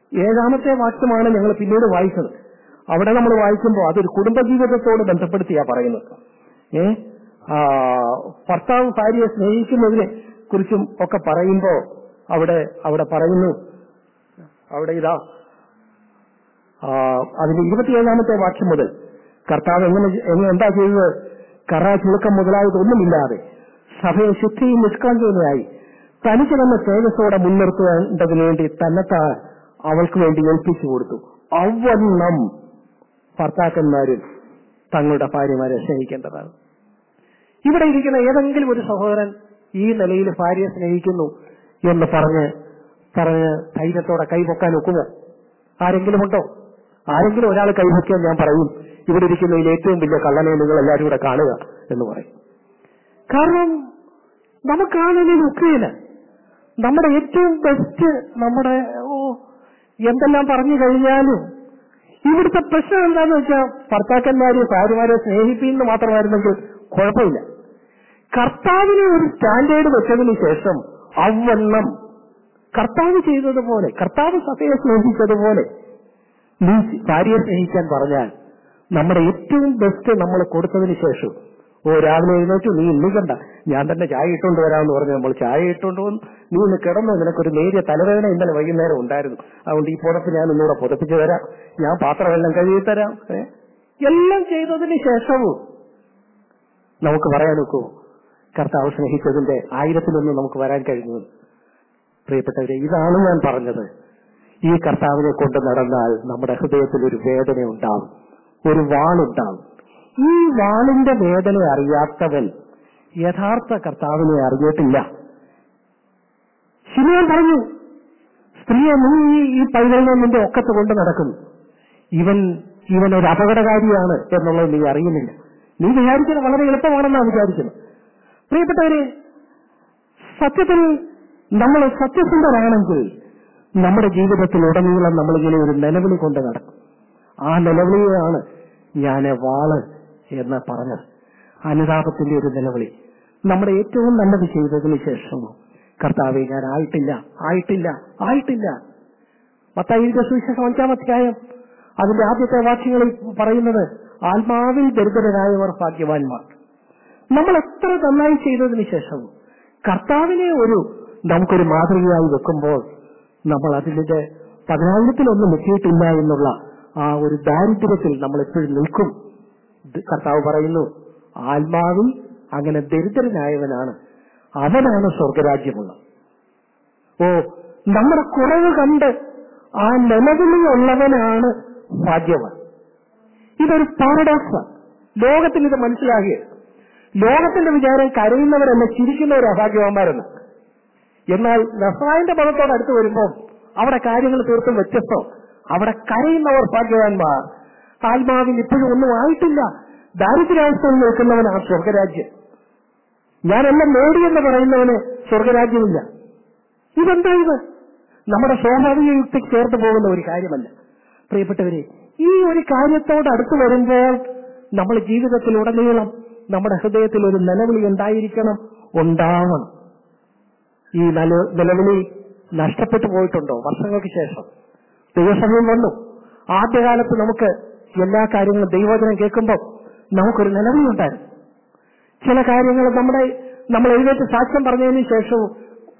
ഏഴാമത്തെ വാക്യമാണ് ഞങ്ങൾ പിന്നീട് വായിച്ചത് അവിടെ നമ്മൾ വായിക്കുമ്പോൾ അതൊരു കുടുംബജീവിതത്തോട് ബന്ധപ്പെടുത്തിയാ പറയുന്നത് ഏ ആ, ഭർത്താവ് ഭാര്യയെ സ്നേഹിക്കുന്നതിനെ കുറിച്ചും ഒക്കെ പറയുമ്പോൾ അവിടെ അവിടെ പറയുന്നു അവിടെ ഇതാ ആ, അതിന്റെ ഇരുപത്തിയേഴാമത്തെ വാക്യം മുതൽ കർത്താവ് എങ്ങനെ എങ്ങനെ എന്താ ചെയ്തത് കറ ചുളുക്കം മുതലായതൊന്നുമില്ലാതെ സഭയെ ശുദ്ധിയും നിഷ്കാന്തതയായി തനിക്ക് തന്നെ തേജസ്സോടെ മുൻനിർത്തേണ്ടതിനു വേണ്ടി തന്നെത്താൻ അവൾക്ക് വേണ്ടി ഏൽപ്പിച്ചു കൊടുത്തു അവണ്ണം ഭർത്താക്കന്മാരും തങ്ങളുടെ ഭാര്യമാരെ സ്നേഹിക്കേണ്ടതാണ് ഇവിടെ ഇരിക്കുന്ന ഏതെങ്കിലും ഒരു സഹോദരൻ ഈ നിലയിൽ ഭാര്യയെ സ്നേഹിക്കുന്നു എന്ന് പറഞ്ഞ് പറഞ്ഞ് ധൈര്യത്തോടെ കൈപൊക്കാൻ ഒക്കുമോ ആരെങ്കിലും ഉണ്ടോ ആരെങ്കിലും ഒരാൾ കൈപൊക്കിയാൽ ഞാൻ പറയും ഇവിടെ ഇരിക്കുന്നതിൽ ഏറ്റവും വലിയ കള്ളനെ നിങ്ങൾ എല്ലാവരും കൂടെ കാണുക എന്ന് പറയും കാരണം നമുക്കാണെങ്കിൽ ഒക്കുകയില്ല നമ്മുടെ ഏറ്റവും ബെസ്റ്റ് നമ്മുടെ ഓ എന്തെല്ലാം പറഞ്ഞു കഴിഞ്ഞാലും ഇവിടുത്തെ പ്രശ്നം എന്താന്ന് വെച്ചാൽ ഭർത്താക്കന്മാരെ ഭാര്യമാരെ സ്നേഹിപ്പിന്ന് മാത്രമായിരുന്നെങ്കിൽ കുഴപ്പമില്ല കർത്താവിനെ ഒരു സ്റ്റാൻഡേർഡ് വെച്ചതിന് ശേഷം അവണ്ണം കർത്താവ് ചെയ്തതുപോലെ കർത്താവ് സഭയെ സ്നേഹിച്ചതുപോലെ നീ ഭാര്യയെ സ്നേഹിക്കാൻ പറഞ്ഞാൽ നമ്മുടെ ഏറ്റവും ബെസ്റ്റ് നമ്മൾ കൊടുത്തതിന് ശേഷം ഓ രാവിലെ എഴുന്നേറ്റു നീ ഇന്നിക്കണ്ട ഞാൻ തന്നെ ചായ ഇട്ടുകൊണ്ട് വരാമെന്ന് പറഞ്ഞു നമ്മൾ ചായ ഇട്ടുകൊണ്ട് വന്നു നീ ഇന്ന് കിടന്നു നിനക്കൊരു നേരിയ തലവേദന ഇന്നലെ വൈകുന്നേരം ഉണ്ടായിരുന്നു അതുകൊണ്ട് ഈ പുതപ്പ് ഞാൻ ഒന്നുകൂടെ പുതപ്പിച്ചു തരാം ഞാൻ പാത്രമെല്ലാം കഴുകി തരാം ഏ? എല്ലാം ചെയ്തതിന് ശേഷവും നമുക്ക് പറയാൻ നോക്കൂ കർത്താവ് സ്നേഹിച്ചതിന്റെ ആയിരത്തിലൊന്നും നമുക്ക് വരാൻ കഴിഞ്ഞു പ്രിയപ്പെട്ടവരെ ഇതാണ് ഞാൻ പറഞ്ഞത് ഈ കർത്താവിനെ കൊണ്ട് നടന്നാൽ നമ്മുടെ ഹൃദയത്തിൽ ഒരു വേദന ഉണ്ടാവും ഒരു വാളുണ്ടാവും ഈ വാളിന്റെ വേദന അറിയാത്തവൻ യഥാർത്ഥ കർത്താവിനെ അറിഞ്ഞിട്ടില്ല ശിവൻ പറഞ്ഞു സ്ത്രീയെ നീ ഈ- ഈ പൈതലിനെ നിന്റെ ഒക്കത്ത് കൊണ്ട് നടക്കുന്നു ഇവൻ ഇവൻ ഒരു അപകടകാരിയാണ് എന്നുള്ളത് നീ അറിയുന്നില്ല നീ വിചാരിക്കുന്നത് വളരെ എളുപ്പമാണെന്നാണ് വിചാരിക്കുന്നത് പ്രിയപ്പെട്ടവരെ സത്യത്തിൽ നമ്മൾ സത്യസന്ധരാണെങ്കിൽ നമ്മുടെ ജീവിതത്തിൽ ഉടനീളം നമ്മളിങ്ങനെ ഒരു നിലവിളി കൊണ്ട് നടക്കും ആ നിലവിളിയാണ് ഞാൻ വാള് എന്ന് പറഞ്ഞത് അനുതാപത്തിന്റെ ഒരു നിലവിളി നമ്മുടെ ഏറ്റവും നല്ലത് ചെയ്തതിന് ശേഷം കർത്താവെ ഞാൻ ആയിട്ടില്ല ആയിട്ടില്ല ആയിട്ടില്ല മത്തായിയുടെ സുവിശേഷം അഞ്ചാം അധ്യായം അതിന്റെ ആദ്യത്തെ വാക്യങ്ങളിൽ പറയുന്നത് ആത്മാവിൽ ദരിദ്രരായവർ ഭാഗ്യവാന്മാർ നമ്മൾ എത്ര നന്നായി ചെയ്തതിന് ശേഷം കർത്താവിനെ ഒരു നമുക്കൊരു മാതൃകയായി വെക്കുമ്പോൾ നമ്മൾ അതിന്റെ പതിനായിരത്തിലൊന്നും എത്തിയിട്ടില്ല എന്നുള്ള ആ ഒരു ദാരിദ്ര്യത്തിൽ നമ്മൾ എപ്പോഴും നിൽക്കും ഇത് കർത്താവ് പറയുന്നു ആത്മാവിൽ അങ്ങനെ ദരിദ്രനായവനാണ് അവനാണ് സ്വർഗരാജ്യമുള്ളത് ഓ നമ്മുടെ കുറവ് കണ്ട് ആ നിലവിളിയുള്ളവനാണ് ഭാഗ്യവാൻ ഇതൊരു പാരഡോക്സാണ് ലോകത്തിന് ഇത് മനസ്സിലാകുക ലോകത്തിന്റെ വിചാരം കരയുന്നവരല്ല ചിരിക്കുന്നവർ അഭാഗ്യവാന്മാരെന്ന് എന്നാൽ നസ്രായന്റെ പദത്തോട് അടുത്ത് വരുമ്പോൾ അവിടെ കാര്യങ്ങൾ തീർത്തും വ്യത്യസ്തം അവിടെ കരയുന്നവർ ഭാഗ്യവാന്മാർ ആത്മാവിൽ ഇപ്പോഴും ഒന്നും ആയിട്ടില്ല ദാരിദ്ര്യാവസ്ഥയിൽ നിൽക്കുന്നവൻ ആ സ്വർഗരാജ്യം ഞാനെല്ലാം നേടിയെന്ന് പറയുന്നവന് സ്വർഗരാജ്യമില്ല ഇതെന്താ ഇത് നമ്മുടെ സ്വാഭാവിക യുക്തിക്ക് ചേർത്ത് പോകുന്ന ഒരു കാര്യമല്ല പ്രിയപ്പെട്ടവരെ ഈ ഒരു കാര്യത്തോട് അടുത്ത് വരുമ്പോൾ നമ്മൾ ജീവിതത്തിലുടനീളം നമ്മുടെ ഹൃദയത്തിൽ ഒരു നിലവിളി ഉണ്ടായിരിക്കണം ഉണ്ടാവണം ഈ നില നിലവിളി നഷ്ടപ്പെട്ടു പോയിട്ടുണ്ടോ വർഷങ്ങൾക്ക് ശേഷം ദൈവസമയം വന്നു ആദ്യകാലത്ത് നമുക്ക് എല്ലാ കാര്യങ്ങളും ദൈവവചനം കേൾക്കുമ്പോൾ നമുക്കൊരു നിലവിളി ഉണ്ടായിരുന്നു ചില കാര്യങ്ങൾ നമ്മുടെ നമ്മൾ എഴുന്നേറ്റ് സാക്ഷ്യം പറഞ്ഞതിന് ശേഷവും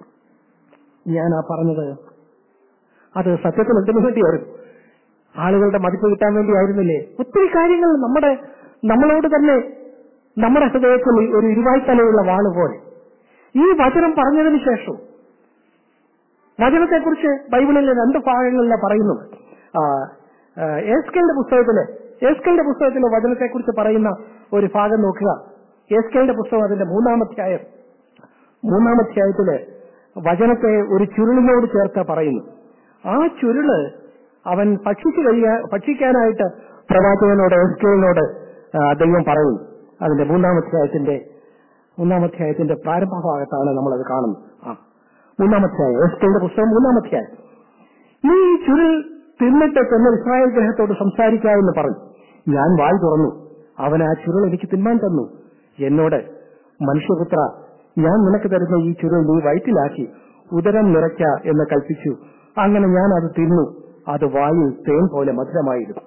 ഞാൻ ആ പറഞ്ഞത് അത് സത്യത്തിൽ എന്തിനു വേണ്ടിയായിരുന്നു ആളുകളുടെ മതിപ്പ് കിട്ടാൻ വേണ്ടിയായിരുന്നില്ലേ ഒത്തിരി കാര്യങ്ങൾ നമ്മുടെ നമ്മളോട് തന്നെ നമ്മുടെ ഹൃദയത്തിൽ ഒരു ഇരുവായ്ത്തലയുള്ള വാള് പോലെ ഈ വചനം പറഞ്ഞതിന് ശേഷം വചനത്തെക്കുറിച്ച് ബൈബിളിലെ രണ്ട് ഭാഗങ്ങളിലാണ് പറയുന്നത് ആ, ആ, ഏസ്കലിന്റെ പുസ്തകത്തില് ഏസ്കലിന്റെ പുസ്തകത്തിലെ വചനത്തെക്കുറിച്ച് പറയുന്ന ഒരു ഭാഗം നോക്കുക ഏസ്കലിന്റെ പുസ്തകം അതിന്റെ മൂന്നാമധ്യായം മൂന്നാമധ്യായത്തില് വചനത്തെ ഒരു ചുരുളിനോട് ചേർത്ത് പറയുന്നു ആ ചുരുള് അവൻ ഭക്ഷിച്ചു കഴിയാ ഭക്ഷിക്കാനായിട്ട് പ്രവാചകനോട് എസ്കേലിനോട് ദൈവം പറയുന്നു അതിന്റെ മൂന്നാമധ്യായത്തിന്റെ മൂന്നാമധ്യായത്തിന്റെ പ്രാരംഭ ഭാഗത്താണ് നമ്മളത് കാണുന്നത് ആ മൂന്നാമധ്യായം എസ്കേലിന്റെ പുസ്തകം മൂന്നാമധ്യായം നീ ഈ ചുരുൾ തിന്നിട്ട് ചെന്ന് ഇസ്രായേൽ ഗ്രഹത്തോട് സംസാരിക്കാമെന്ന് പറഞ്ഞു ഞാൻ വായി തുറന്നു അവൻ ആ ചുരുൾ എനിക്ക് തിന്നാൻ തന്നു എന്നോട് മനുഷ്യപുത്ര ഞാൻ നിനക്ക് തരുന്ന ഈ ചുരുൾ നീ വയറ്റിലാക്കി ഉദരം നിറയ്ക്ക എന്ന് കൽപ്പിച്ചു അങ്ങനെ ഞാൻ അത് തിന്നു അത് വായിൽ തേൻ പോലെ മധുരമായിരുന്നു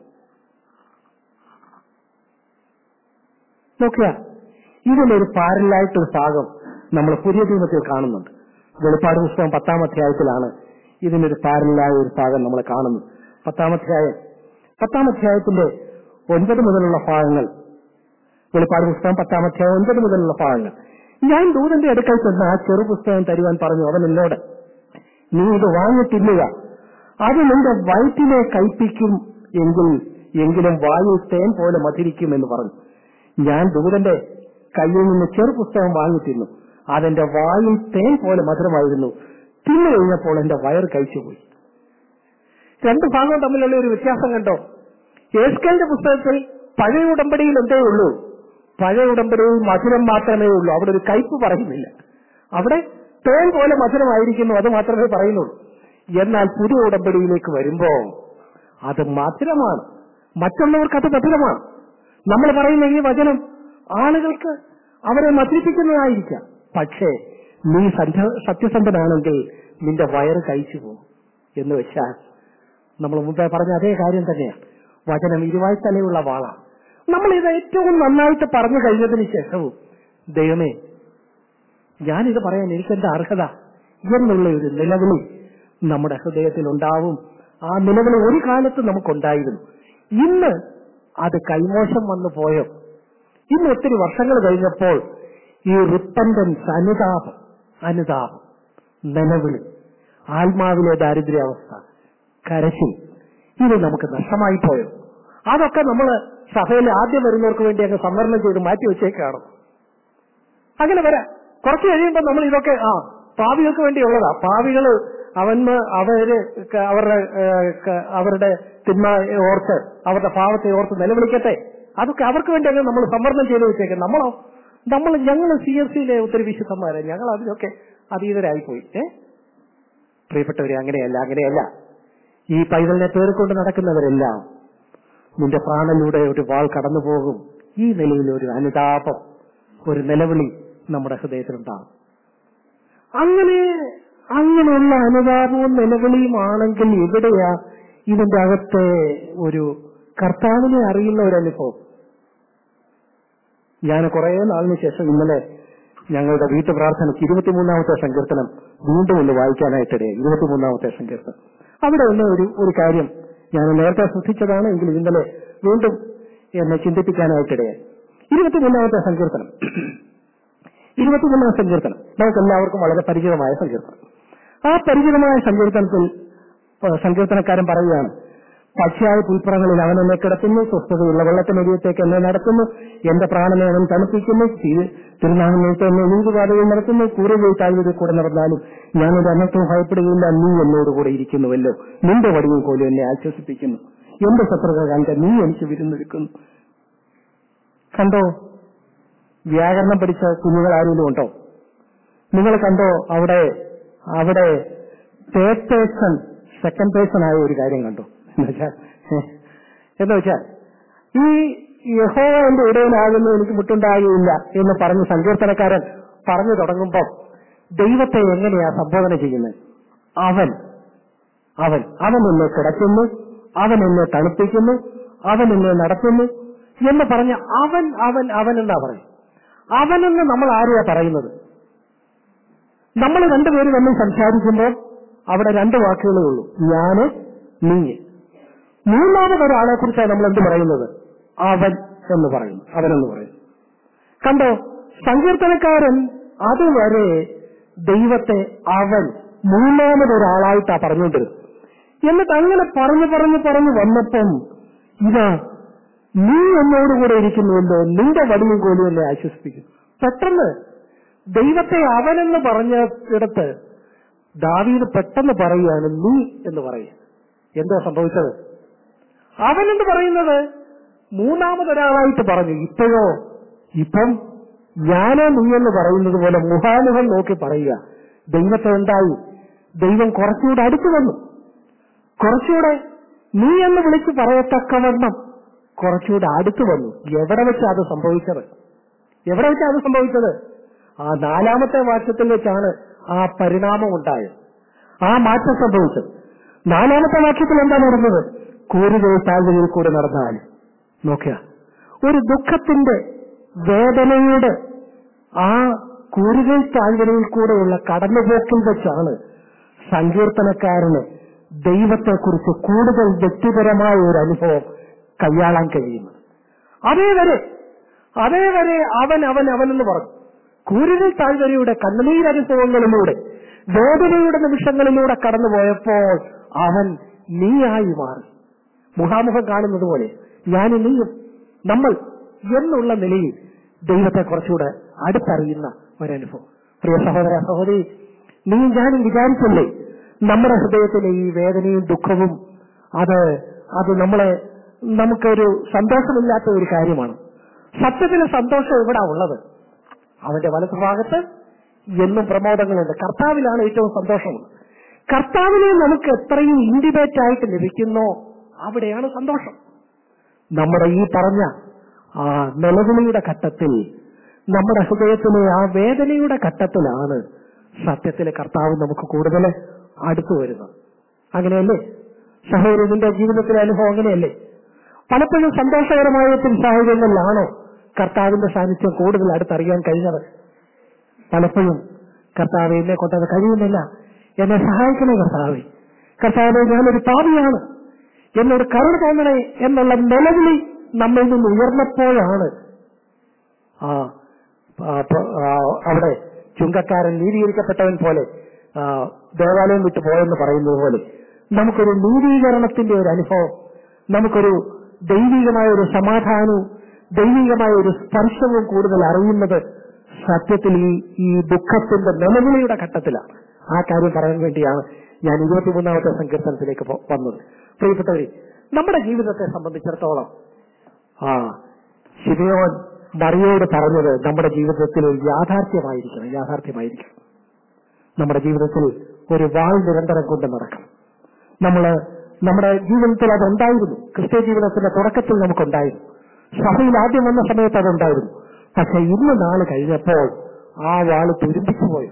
നോക്കുക ഇതിലൊരു പാരലായിട്ടൊരു ഭാഗം നമ്മൾ പുതിയ നിയമത്തിൽ കാണുന്നുണ്ട് വെളിപ്പാട് പുസ്തകം പത്താം അധ്യായത്തിലാണ് ഇതിനൊരു പാരലായ ഒരു ഭാഗം നമ്മൾ കാണുന്നത് പത്താം അധ്യായം പത്താം അധ്യായത്തിന്റെ ഒൻപത് മുതലുള്ള ഭാഗങ്ങൾ വെളിപ്പാട് പുസ്തകം പത്താം അധ്യായം ഒൻപത് മുതലുള്ള ഭാഗങ്ങൾ ഞാൻ ദൂതന്റെ അടുക്കൽ ചെന്ന് ആ ചെറു പുസ്തകം തരുവാൻ പറഞ്ഞു അവൻ എന്നോട് നീ ഇത് വാങ്ങി തിന്നുക അത് നിന്റെ വയറ്റിനെ കയ്പിക്കും എങ്കിൽ എങ്കിലും വായു തേൻ പോലെ മധുരിക്കും എന്ന് പറഞ്ഞു ഞാൻ ദൂതന്റെ കയ്യിൽ നിന്ന് ചെറു പുസ്തകം വാങ്ങി തിന്നു അതെന്റെ വായിൽ തേൻ പോലെ മധുരമായിരുന്നു തിന്നു കഴിഞ്ഞപ്പോൾ എന്റെ വയർ കഴിച്ചുപോയി രണ്ട് ഭാഗവും തമ്മിലുള്ള ഒരു വ്യത്യാസം കണ്ടോ ഏസ്കലിന്റെ പുസ്തകത്തിൽ പഴയ ഉടമ്പടിയിൽ എന്തേ ഉള്ളൂ പഴയ ഉടമ്പടിയിൽ മധുരം മാത്രമേ ഉള്ളൂ അവിടെ ഒരു കയ്പ് പറയുന്നില്ല അവിടെ തേൻ പോലെ മധുരമായിരിക്കുന്നു അത് മാത്രമേ പറയുന്നുള്ളൂ എന്നാൽ പുതിയ ഉടമ്പടിയിലേക്ക് വരുമ്പോ അത് മധുരമാണ് മറ്റുള്ളവർക്ക് അത് മധുരമാണ് നമ്മൾ പറയുന്ന ഈ വചനം ആളുകൾക്ക് അവരെ മധുരിപ്പിക്കുന്നതായിരിക്കാം പക്ഷേ നീ സത്യ- സത്യസന്ധനാണെങ്കിൽ നിന്റെ വയറ് കഴിച്ചു പോകും എന്ന് വെച്ചാൽ നമ്മൾ മുമ്പേ പറഞ്ഞ അതേ കാര്യം തന്നെയാണ് വചനം ഇരുവായ്ത്തലയുള്ള വാളാണ് നമ്മൾ ഇത് ഏറ്റവും നന്നായിട്ട് പറഞ്ഞു കഴിഞ്ഞതിന് ശേഷവും ദൈവമേ ഞാനിത് പറയാൻ എനിക്കെന്താ അർഹത എന്നുള്ള ഒരു നിലവിളി നമ്മുടെ ഹൃദയത്തിൽ ഉണ്ടാവും ആ നിലവിളി ഒരു കാലത്ത് നമുക്കുണ്ടായിരുന്നു ഇന്ന് അത് കൈമോശം വന്നു പോയോ ഇന്ന് ഒത്തിരി വർഷങ്ങൾ കഴിഞ്ഞപ്പോൾ ഈ റിപ്പൻഡൻസ് അനുതാപം അനുതാപം നിലവിളി ആത്മാവിലെ ദാരിദ്ര്യാവസ്ഥ കരച്ചിൽ ഇത് നമുക്ക് നഷ്ടമായി പോയോ അതൊക്കെ നമ്മൾ സഭയിൽ ആദ്യം വരുന്നവർക്ക് വേണ്ടി അങ്ങ് സംവരണം ചെയ്ത് മാറ്റി വെച്ചേക്കാണ് അങ്ങനെ വരാം കുറച്ച് കഴിയുമ്പോൾ നമ്മൾ ഇതൊക്കെ ആ പാവികൾക്ക് വേണ്ടിയുള്ളതാ പാവികള് അവന് അവര് ക- അവരുടെ ഏഹ്, ക- അവരുടെ തിന്മ ഓർത്ത് അവരുടെ പാവത്തെ ഓർത്ത് നിലവിളിക്കട്ടെ അതൊക്കെ അവർക്ക് വേണ്ടി അങ്ങ് നമ്മൾ സംവരണം ചെയ്ത് വെച്ചേക്കാം നമ്മളോ നമ്മൾ ഞങ്ങൾ സി എസ് സിയിലെ ഒത്തിരി വിശുദ്ധന്മാരെ ഞങ്ങൾ അതിലൊക്കെ അതീതരായിപ്പോയി ഏ പ്രിയപ്പെട്ടവരെ അങ്ങനെയല്ല അങ്ങനെയല്ല ഈ പൈതലിനെ പേർക്കൊണ്ട് നടക്കുന്നവരെല്ലാം നിന്റെ പ്രാണനിലൂടെ ഒരു വാൾ കടന്നു പോകും ഈ നിലയിൽ ഒരു അനുതാപം ഒരു നിലവിളി നമ്മുടെ ഹൃദയത്തിലുണ്ടാകും അങ്ങനെ അങ്ങനെയുള്ള അനുതാപവും നിലവിളിയും ആണെങ്കിൽ എവിടെയാ ഇതിന്റെ അകത്തെ ഒരു കർത്താവിനെ അറിയുന്ന ഒരു അനുഭവം ഞാൻ കുറെ നാളിന് ശേഷം ഇന്നലെ ഞങ്ങളുടെ വീട്ടു പ്രാർത്ഥനയ്ക്ക് ഇരുപത്തിമൂന്നാമത്തെ സങ്കീർത്തനം വീണ്ടും ഒന്ന് വായിക്കാനായിട്ടിടയായി ഇരുപത്തിമൂന്നാമത്തെ സങ്കീർത്തനം അവിടെ ഒന്ന് ഒരു ഒരു കാര്യം ഞാൻ നേരത്തെ ശ്രദ്ധിച്ചതാണ് എങ്കിലും ഇന്നലെ വീണ്ടും എന്നെ ചിന്തിപ്പിക്കാനായിട്ടിടയായി ഇരുപത്തിമൂന്നാമത്തെ സങ്കീർത്തനം ഇരുപത്തിമൂന്നാം സങ്കീർത്തനം നമുക്ക് എല്ലാവർക്കും വളരെ പരിചിതമായ സങ്കീർത്തനം ആ പരിചിതമായ സങ്കീർത്തനത്തിൽ ഏഹ്, സങ്കീർത്തനക്കാരൻ പറയുകയാണ് പക്ഷിയായ പുൽപ്പുറങ്ങളിൽ അവൻ എന്നെ കിടത്തുന്നു സ്വസ്ഥതയുള്ള വെള്ളത്തിനരിയത്തേക്ക് എന്നെ നടത്തുന്നു എന്റെ പ്രാണനെ അവൻ തണുപ്പിക്കുന്നു തിരുനാമത്തെ എന്നെ നീതിപാതയിൽ നടത്തുന്നു കൂറുകയിൽ താഴ്വതിൽ കൂടെ നടന്നാലും ഞാനൊരു അനർത്ഥവും ഭയപ്പെടുകയില്ല നീ എന്നോട് കൂടെ ഇരിക്കുന്നുവല്ലോ നിന്റെ വടിയും കോലും എന്നെ ആശ്വസിപ്പിക്കുന്നു എന്റെ ശത്രുക്കൾ കണ്ട നീ എനിക്ക് വിരുന്നൊരുക്കുന്നു കണ്ടോ വ്യാകരണം പഠിച്ച കുഞ്ഞുങ്ങൾ ആരെങ്കിലും ഉണ്ടോ നിങ്ങൾ കണ്ടോ അവിടെ അവിടെ തേർഡ് പേഴ്സൺ സെക്കൻഡ് പേഴ്സൺ ആയ ഒരു കാര്യം കണ്ടു എന്നുവെച്ചാൽ എന്ന് വെച്ചാൽ ഈ യഹോവ എന്റെ ഇടയിലാകുന്നു എനിക്ക് മുട്ടുണ്ടാകുകയില്ല എന്ന് പറഞ്ഞ് സങ്കീർത്തനക്കാരൻ പറഞ്ഞു തുടങ്ങുമ്പോൾ ദൈവത്തെ എങ്ങനെയാ സംബോധന ചെയ്യുന്നത് അവൻ അവൻ അവൻ എന്നെ കിടക്കുന്നു അവൻ എന്നെ തണുപ്പിക്കുന്നു അവൻ എന്നെ നടത്തുന്നു എന്ന് പറഞ്ഞ അവൻ അവൻ അവൻ എന്നാ പറയും അവനെന്ന് നമ്മൾ ആരെയാ പറയുന്നത് നമ്മൾ രണ്ടുപേരും തമ്മിൽ സംസാരിക്കുമ്പോൾ അവിടെ രണ്ട് വാക്കുകളേ ഉള്ളൂ ഞാന് നീ മൂന്നാമത് ഒരാളെ കുറിച്ചാണ് നമ്മൾ എന്ത് പറയുന്നത് അവൻ എന്ന് പറയുന്നു അവനെന്ന് പറയുന്നു കണ്ടോ സങ്കീർത്തനക്കാരൻ അതുവരെ ദൈവത്തെ അവൻ മൂന്നാമതൊരാളായിട്ടാ പറഞ്ഞുകൊണ്ടിരുന്നത് എന്നിട്ട് അങ്ങനെ പറഞ്ഞു പറഞ്ഞു പറഞ്ഞു വന്നപ്പം ഇതാ നീ എന്നോടുകൂടെ ഇരിക്കുന്നുവല്ലോ നിന്റെ വടിയും കോലും എന്നെ ആശ്വസിപ്പിക്കും പെട്ടെന്ന് ദൈവത്തെ അവനെന്ന് പറഞ്ഞ ഇടത്ത് ദാവീദ് പെട്ടെന്ന് പറയുകയാണ് നീ എന്ന് പറയുക എന്താ സംഭവിച്ചത് അവനെന്ന് പറയുന്നത് മൂന്നാമതൊരാളായിട്ട് പറഞ്ഞു ഇപ്പോഴോ ഇപ്പം ഞാനോ നീ എന്ന് പറയുന്നത് പോലെ മുഖാമുഖം നോക്കി പറയുക ദൈവത്തെ എന്തായി ദൈവം കുറച്ചുകൂടെ അടുത്തു വന്നു കുറച്ചുകൂടെ നീ എന്ന് വിളിച്ച് പറയത്തക്കവണ്ണം കുറച്ചുകൂടെ അടുത്തു വന്നു എവിടെ വെച്ചാ അത് സംഭവിച്ചത് എവിടെ വെച്ചാ അത് സംഭവിച്ചത് ആ നാലാമത്തെ വാക്യത്തിൽ വെച്ചാണ് ആ പരിണാമം ഉണ്ടായത് ആ മാറ്റം സംഭവിച്ചത് നാലാമത്തെ വാക്യത്തിൽ എന്താ നടന്നത് കൂരുകയിൽ താഴ്വരയിൽ കൂടെ നടന്നാൽ നോക്കുക ഒരു ദുഃഖത്തിന്റെ വേദനയുടെ ആ കൂരുകൈ താഴ്വരയിൽ കൂടെയുള്ള കടന്നുപോക്കിൽ വെച്ചാണ് സങ്കീർത്തനക്കാരന് ദൈവത്തെക്കുറിച്ച് കൂടുതൽ വ്യക്തിപരമായ ഒരു അനുഭവം കൈയാളാൻ കഴിയുന്നത് അതേവരെ അതേവരെ അവൻ അവൻ അവൻ എന്ന് പറഞ്ഞു കൂരുകൈ താഴ്വരയുടെ കണ്ണുനീരനുഭവങ്ങളിലൂടെ വേദനയുടെ നിമിഷങ്ങളിലൂടെ കടന്നുപോയപ്പോൾ അവൻ നീയായി മാറി മുഖാമുഖം കാണുന്നത് പോലെ ഞാനും നീയും നമ്മൾ എന്നുള്ള നിലയിൽ ദൈവത്തെ കുറച്ചുകൂടെ അടുത്തറിയുന്ന ഒരനുഭവം പ്രിയ സഹോദര സഹോദരി നീ ഞാനും വിചാരിച്ചില്ലേ നമ്മുടെ ഹൃദയത്തിലെ ഈ വേദനയും ദുഃഖവും അത് അത് നമ്മളെ നമുക്കൊരു സന്തോഷമില്ലാത്ത ഒരു കാര്യമാണ് സത്യത്തിലെ സന്തോഷം എവിടാ ഉള്ളത് അവന്റെ വലതു ഭാഗത്ത് എന്നും പ്രമോദങ്ങളുണ്ട് കർത്താവിലാണ് ഏറ്റവും സന്തോഷമുള്ളത് കർത്താവിനെ നമുക്ക് എത്രയും ഇന്റിമേറ്റ് ആയിട്ട് ലഭിക്കുന്നോ അവിടെയാണ് സന്തോഷം നമ്മുടെ ഈ പറഞ്ഞ ആ നിലവിളിയുടെ ഘട്ടത്തിൽ നമ്മുടെ ഹൃദയത്തിലെ ആ വേദനയുടെ ഘട്ടത്തിലാണ് സത്യത്തിലെ കർത്താവ് നമുക്ക് കൂടുതൽ അടുത്തു വരുന്നത് അങ്ങനെയല്ലേ സഹോദരന്റെ ജീവിതത്തിലെ അനുഭവം അങ്ങനെയല്ലേ പലപ്പോഴും സന്തോഷകരമായ ഒത്തിരി സാഹചര്യങ്ങളിലാണോ കർത്താവിന്റെ സാന്നിധ്യം കൂടുതൽ അടുത്തറിയാൻ കഴിഞ്ഞത് പലപ്പോഴും കർത്താവ് എന്നെ കൊണ്ടത് കഴിയുന്നില്ല എന്നെ സഹായിക്കണേ കർത്താവെ കർത്താവെ ഞാനൊരു പാപിയാണ് എന്നോട് കരുണ തോന്നണേ എന്നുള്ള നിലവിളി നമ്മിൽ നിന്ന് ഉയർന്നപ്പോഴാണ് ആ ആ, പ- ആ, അവിടെ ചുങ്കക്കാരൻ നീതീകരിക്കപ്പെട്ടവൻ പോലെ ആ, ദേവാലയം വിട്ടു പോയെന്ന് പറയുന്നത് പോലെ നമുക്കൊരു നീതീകരണത്തിന്റെ ഒരു അനുഭവം നമുക്കൊരു ദൈവികമായ ഒരു സമാധാനവും ദൈവികമായ ഒരു സ്പർശവും കൂടുതൽ അറിയുന്നത് സത്യത്തിൽ ഈ ഈ ദുഃഖത്തിന്റെ നിലവിളിയുടെ ഘട്ടത്തിലാണ് ആ കാര്യം പറയാൻ വേണ്ടിയാണ് ഞാൻ ഇരുപത്തിമൂന്നാമത്തെ സങ്കീർത്തനത്തിലേക്ക് പോ- വന്നത് പ്രിയപ്പെട്ടവരെ നമ്മുടെ ജീവിതത്തെ സംബന്ധിച്ചിടത്തോളം ആ ശിവയോൻ മറിയോട് പറഞ്ഞത് നമ്മുടെ ജീവിതത്തിൽ യാഥാർത്ഥ്യമായിരിക്കണം യാഥാർത്ഥ്യമായിരിക്കണം നമ്മുടെ ജീവിതത്തിൽ ഒരു വാൾ നിരന്തരം കൊണ്ട് നടക്കണം നമ്മള് നമ്മുടെ ജീവിതത്തിൽ അതുണ്ടായിരുന്നു ക്രിസ്ത്യ ജീവിതത്തിന്റെ തുടക്കത്തിൽ നമുക്കുണ്ടായിരുന്നു സഭയിൽ ആദ്യം വന്ന സമയത്ത് അതുണ്ടായിരുന്നു പക്ഷെ ഇന്ന് നാള് കഴിഞ്ഞപ്പോൾ ആ വാള് തുരുമ്പിച്ചു പോയി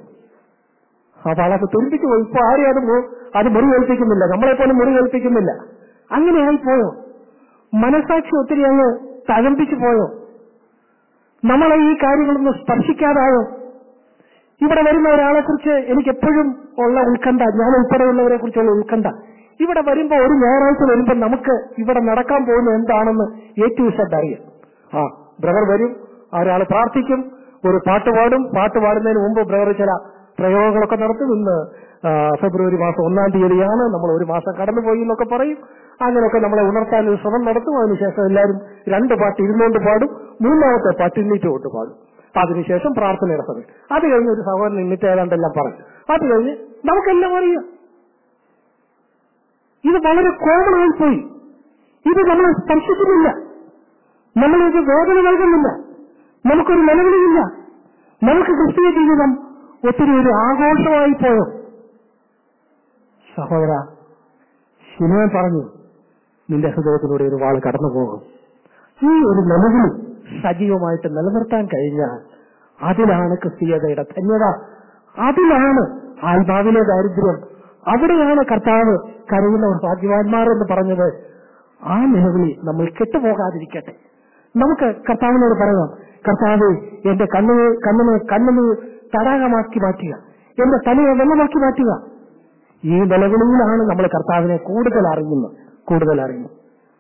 ആ വാളൊക്കെ തുരുമ്പിച്ചു പോയി ഇപ്പൊ ആരും അത് മു- അത് മുറിവേൽപ്പിക്കുന്നില്ല നമ്മളെ പോലും മുറിവേൽപ്പിക്കുന്നില്ല അങ്ങനെയായി പോയോ മനസാക്ഷി ഒത്തിരി അങ്ങ് തഴമ്പിച്ചു പോയോ നമ്മളെ ഈ കാര്യങ്ങളൊന്നും സ്പർശിക്കാതായോ ഇവിടെ വരുന്ന ഒരാളെ കുറിച്ച് എനിക്ക് എപ്പോഴും ഉള്ള ഉത്കണ്ഠ ഞാൻ ഉൾപ്പെടെയുള്ളവരെ കുറിച്ചുള്ള ഉത്കണ്ഠ ഇവിടെ വരുമ്പോ ഒരു ഞായറാഴ്ച വരുമ്പോ നമുക്ക് ഇവിടെ നടക്കാൻ പോകുന്നത് എന്താണെന്ന് ഏറ്റവും ശ്രദ്ധ അറിയാം ആ ബ്രദർ വരും ആ ഒരാൾ പ്രാർത്ഥിക്കും ഒരു പാട്ട് പാടും പാട്ട് പാടുന്നതിന് മുമ്പ് ബ്രദർ ചില പ്രയോഗങ്ങളൊക്കെ നടത്തും ഇന്ന് ആ, ഫെബ്രുവരി മാസം ഒന്നാം തീയതിയാണ് നമ്മൾ ഒരു മാസം കടന്നുപോയി എന്നൊക്കെ പറയും അങ്ങനെയൊക്കെ നമ്മളെ ഉണർത്താൻ ഒരു ശ്രമം നടത്തും അതിനുശേഷം എല്ലാവരും രണ്ട് പാട്ട് ഇരുന്നുകൊണ്ട് പാടും മൂന്നാമത്തെ പാട്ട് ഇന്നിട്ട് കൊണ്ട് പാടും അതിനുശേഷം പ്രാർത്ഥനയുടെ സമയം അത് കഴിഞ്ഞ് ഒരു സഹോദരൻ ഇന്നിട്ട് ഏതാണ്ടെല്ലാം പറഞ്ഞു അത് കഴിഞ്ഞ് നമുക്കെല്ലാം അറിയാം ഇത് വളരെ കോമൺ ആയിപ്പോയി ഇത് നമ്മളെ സ്പർശിക്കുന്നില്ല നമ്മളിത് വേദന നൽകുന്നില്ല നമുക്കൊരു നിലവിളിയില്ല നമുക്ക് ക്രിസ്തീയ ജീവിതം ഒത്തിരി ഒരു ആഘോഷമായി പോയോ സഹോദര ശിവൻ പറഞ്ഞു നിന്റെ ഹൃദയത്തിലൂടെ ഒരു വാൾ കടന്നു പോകും ഈ ഒരു നിലവിളി സജീവമായിട്ട് നിലനിർത്താൻ കഴിഞ്ഞാൽ അതിലാണ് ക്രിസ്തീയതയുടെ ധന്യത അതിലാണ് ആത്മാവിലെ ദാരിദ്ര്യം അവിടെയാണ് കർത്താവ് കരയുന്നവർ ഭാഗ്യവാന്മാർ എന്ന് പറഞ്ഞത് ആ നിലവിളി നമ്മൾ കെട്ടുപോകാതിരിക്കട്ടെ നമുക്ക് കർത്താവിനോട് പറയാം കർത്താവ് എന്റെ കണ്ണിനെ കണ്ണിനെ കണ്ണിന് തടാകമാക്കി മാറ്റുക എന്റെ തലയെ വെള്ളമാക്കി മാറ്റുക ഈ നിലവിളിയിലാണ് നമ്മൾ കർത്താവിനെ കൂടുതൽ അറിയുന്നത് കൂടുതൽ അറിയുന്നത്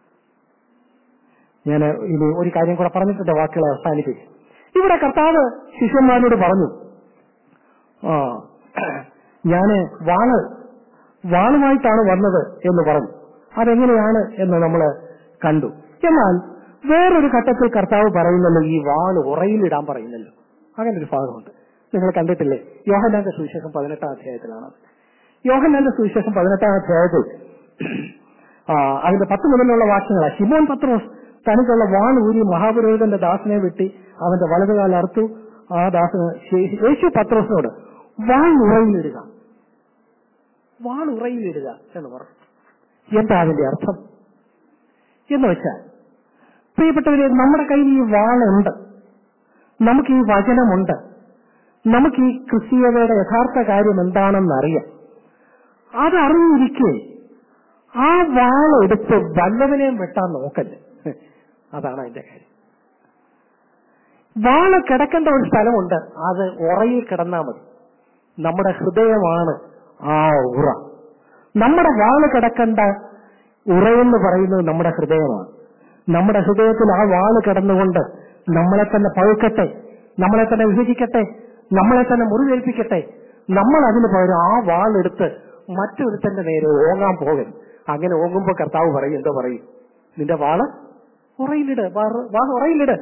ഞാൻ ഇനി ഒരു കാര്യം കൂടെ പറഞ്ഞിട്ടുണ്ട് വാക്കുകളെ അവസാനിപ്പിക്കും ഇവിടെ കർത്താവ് ശിഷ്യന്മാരോട് പറഞ്ഞു ആ ഞാന് വാള് വാളുമായിട്ടാണ് വന്നത് എന്ന് പറഞ്ഞു അതെങ്ങനെയാണ് എന്ന് നമ്മൾ കണ്ടു എന്നാൽ വേറൊരു ഘട്ടത്തിൽ കർത്താവ് പറയുന്നല്ലോ ഈ വാള് ഉറയിലിടാൻ പറയുന്നല്ലോ അങ്ങനെ ഒരു ഭാഗമുണ്ട് നിങ്ങൾ കണ്ടിട്ടില്ലേ യോഹനാന്റെ സുവിശേഷം പതിനെട്ടാം അധ്യായത്തിലാണ് യോഹനാന്റെ സുവിശേഷം പതിനെട്ടാം അധ്യായത്തിൽ ആ, അതിന്റെ പത്ത് മുതലുള്ള വാക്യങ്ങളാണ് ഷിമോൻ പത്രോസ് തനിക്കുള്ള വാൾ ഊരി മഹാപുരോഹിതന്റെ ദാസനെ വെട്ടി അവന്റെ വലതുകാൽ അറുത്തു ആ ദാസന് ശേ- യേശു പത്രോസിനോട് വാൾ ഉറയിലിടുക വാൾ ഉറയിലിടുക എന്ന് പറഞ്ഞു എന്താ അതിന്റെ അർത്ഥം എന്ന് വെച്ചാൽ പ്രിയപ്പെട്ടവരെ നമ്മുടെ കയ്യിൽ ഈ വാളുണ്ട് നമുക്ക് ഈ വചനമുണ്ട് നമുക്ക് ഈ ക്രിസ്തീയതയുടെ യഥാർത്ഥ കാര്യം എന്താണെന്ന് അറിയാം അതറിഞ്ഞിരിക്കെ ആ വാളെടുത്ത് വല്ലവനെയും വെട്ടാൻ നോക്കല്ലേ അതാണ് അതിന്റെ കാര്യം വാള് കിടക്കേണ്ട ഒരു സ്ഥലമുണ്ട് അത് ഉറയിൽ കിടന്നാൽ മതി നമ്മുടെ ഹൃദയമാണ് ആ ഉറ നമ്മുടെ വാള് കിടക്കേണ്ട ഉറയെന്ന് പറയുന്നത് നമ്മുടെ ഹൃദയമാണ് നമ്മുടെ ഹൃദയത്തിൽ ആ വാള് കിടന്നുകൊണ്ട് നമ്മളെ തന്നെ പഴുക്കട്ടെ നമ്മളെ തന്നെ വിഭജിക്കട്ടെ നമ്മളെ തന്നെ മുറിവേൽപ്പിക്കട്ടെ നമ്മൾ അതിന് പകരം ആ വാളെടുത്ത് മറ്റൊരുത്തന്റെ നേരെ ഓങ്ങാൻ പോകരുത് അങ്ങനെ ഓങ്ങുമ്പോ കർത്താവ് പറയും എന്തോ പറയും നിന്റെ വാള് ഉറയിലിട് വാറ് വാള് ഉറയിലിട്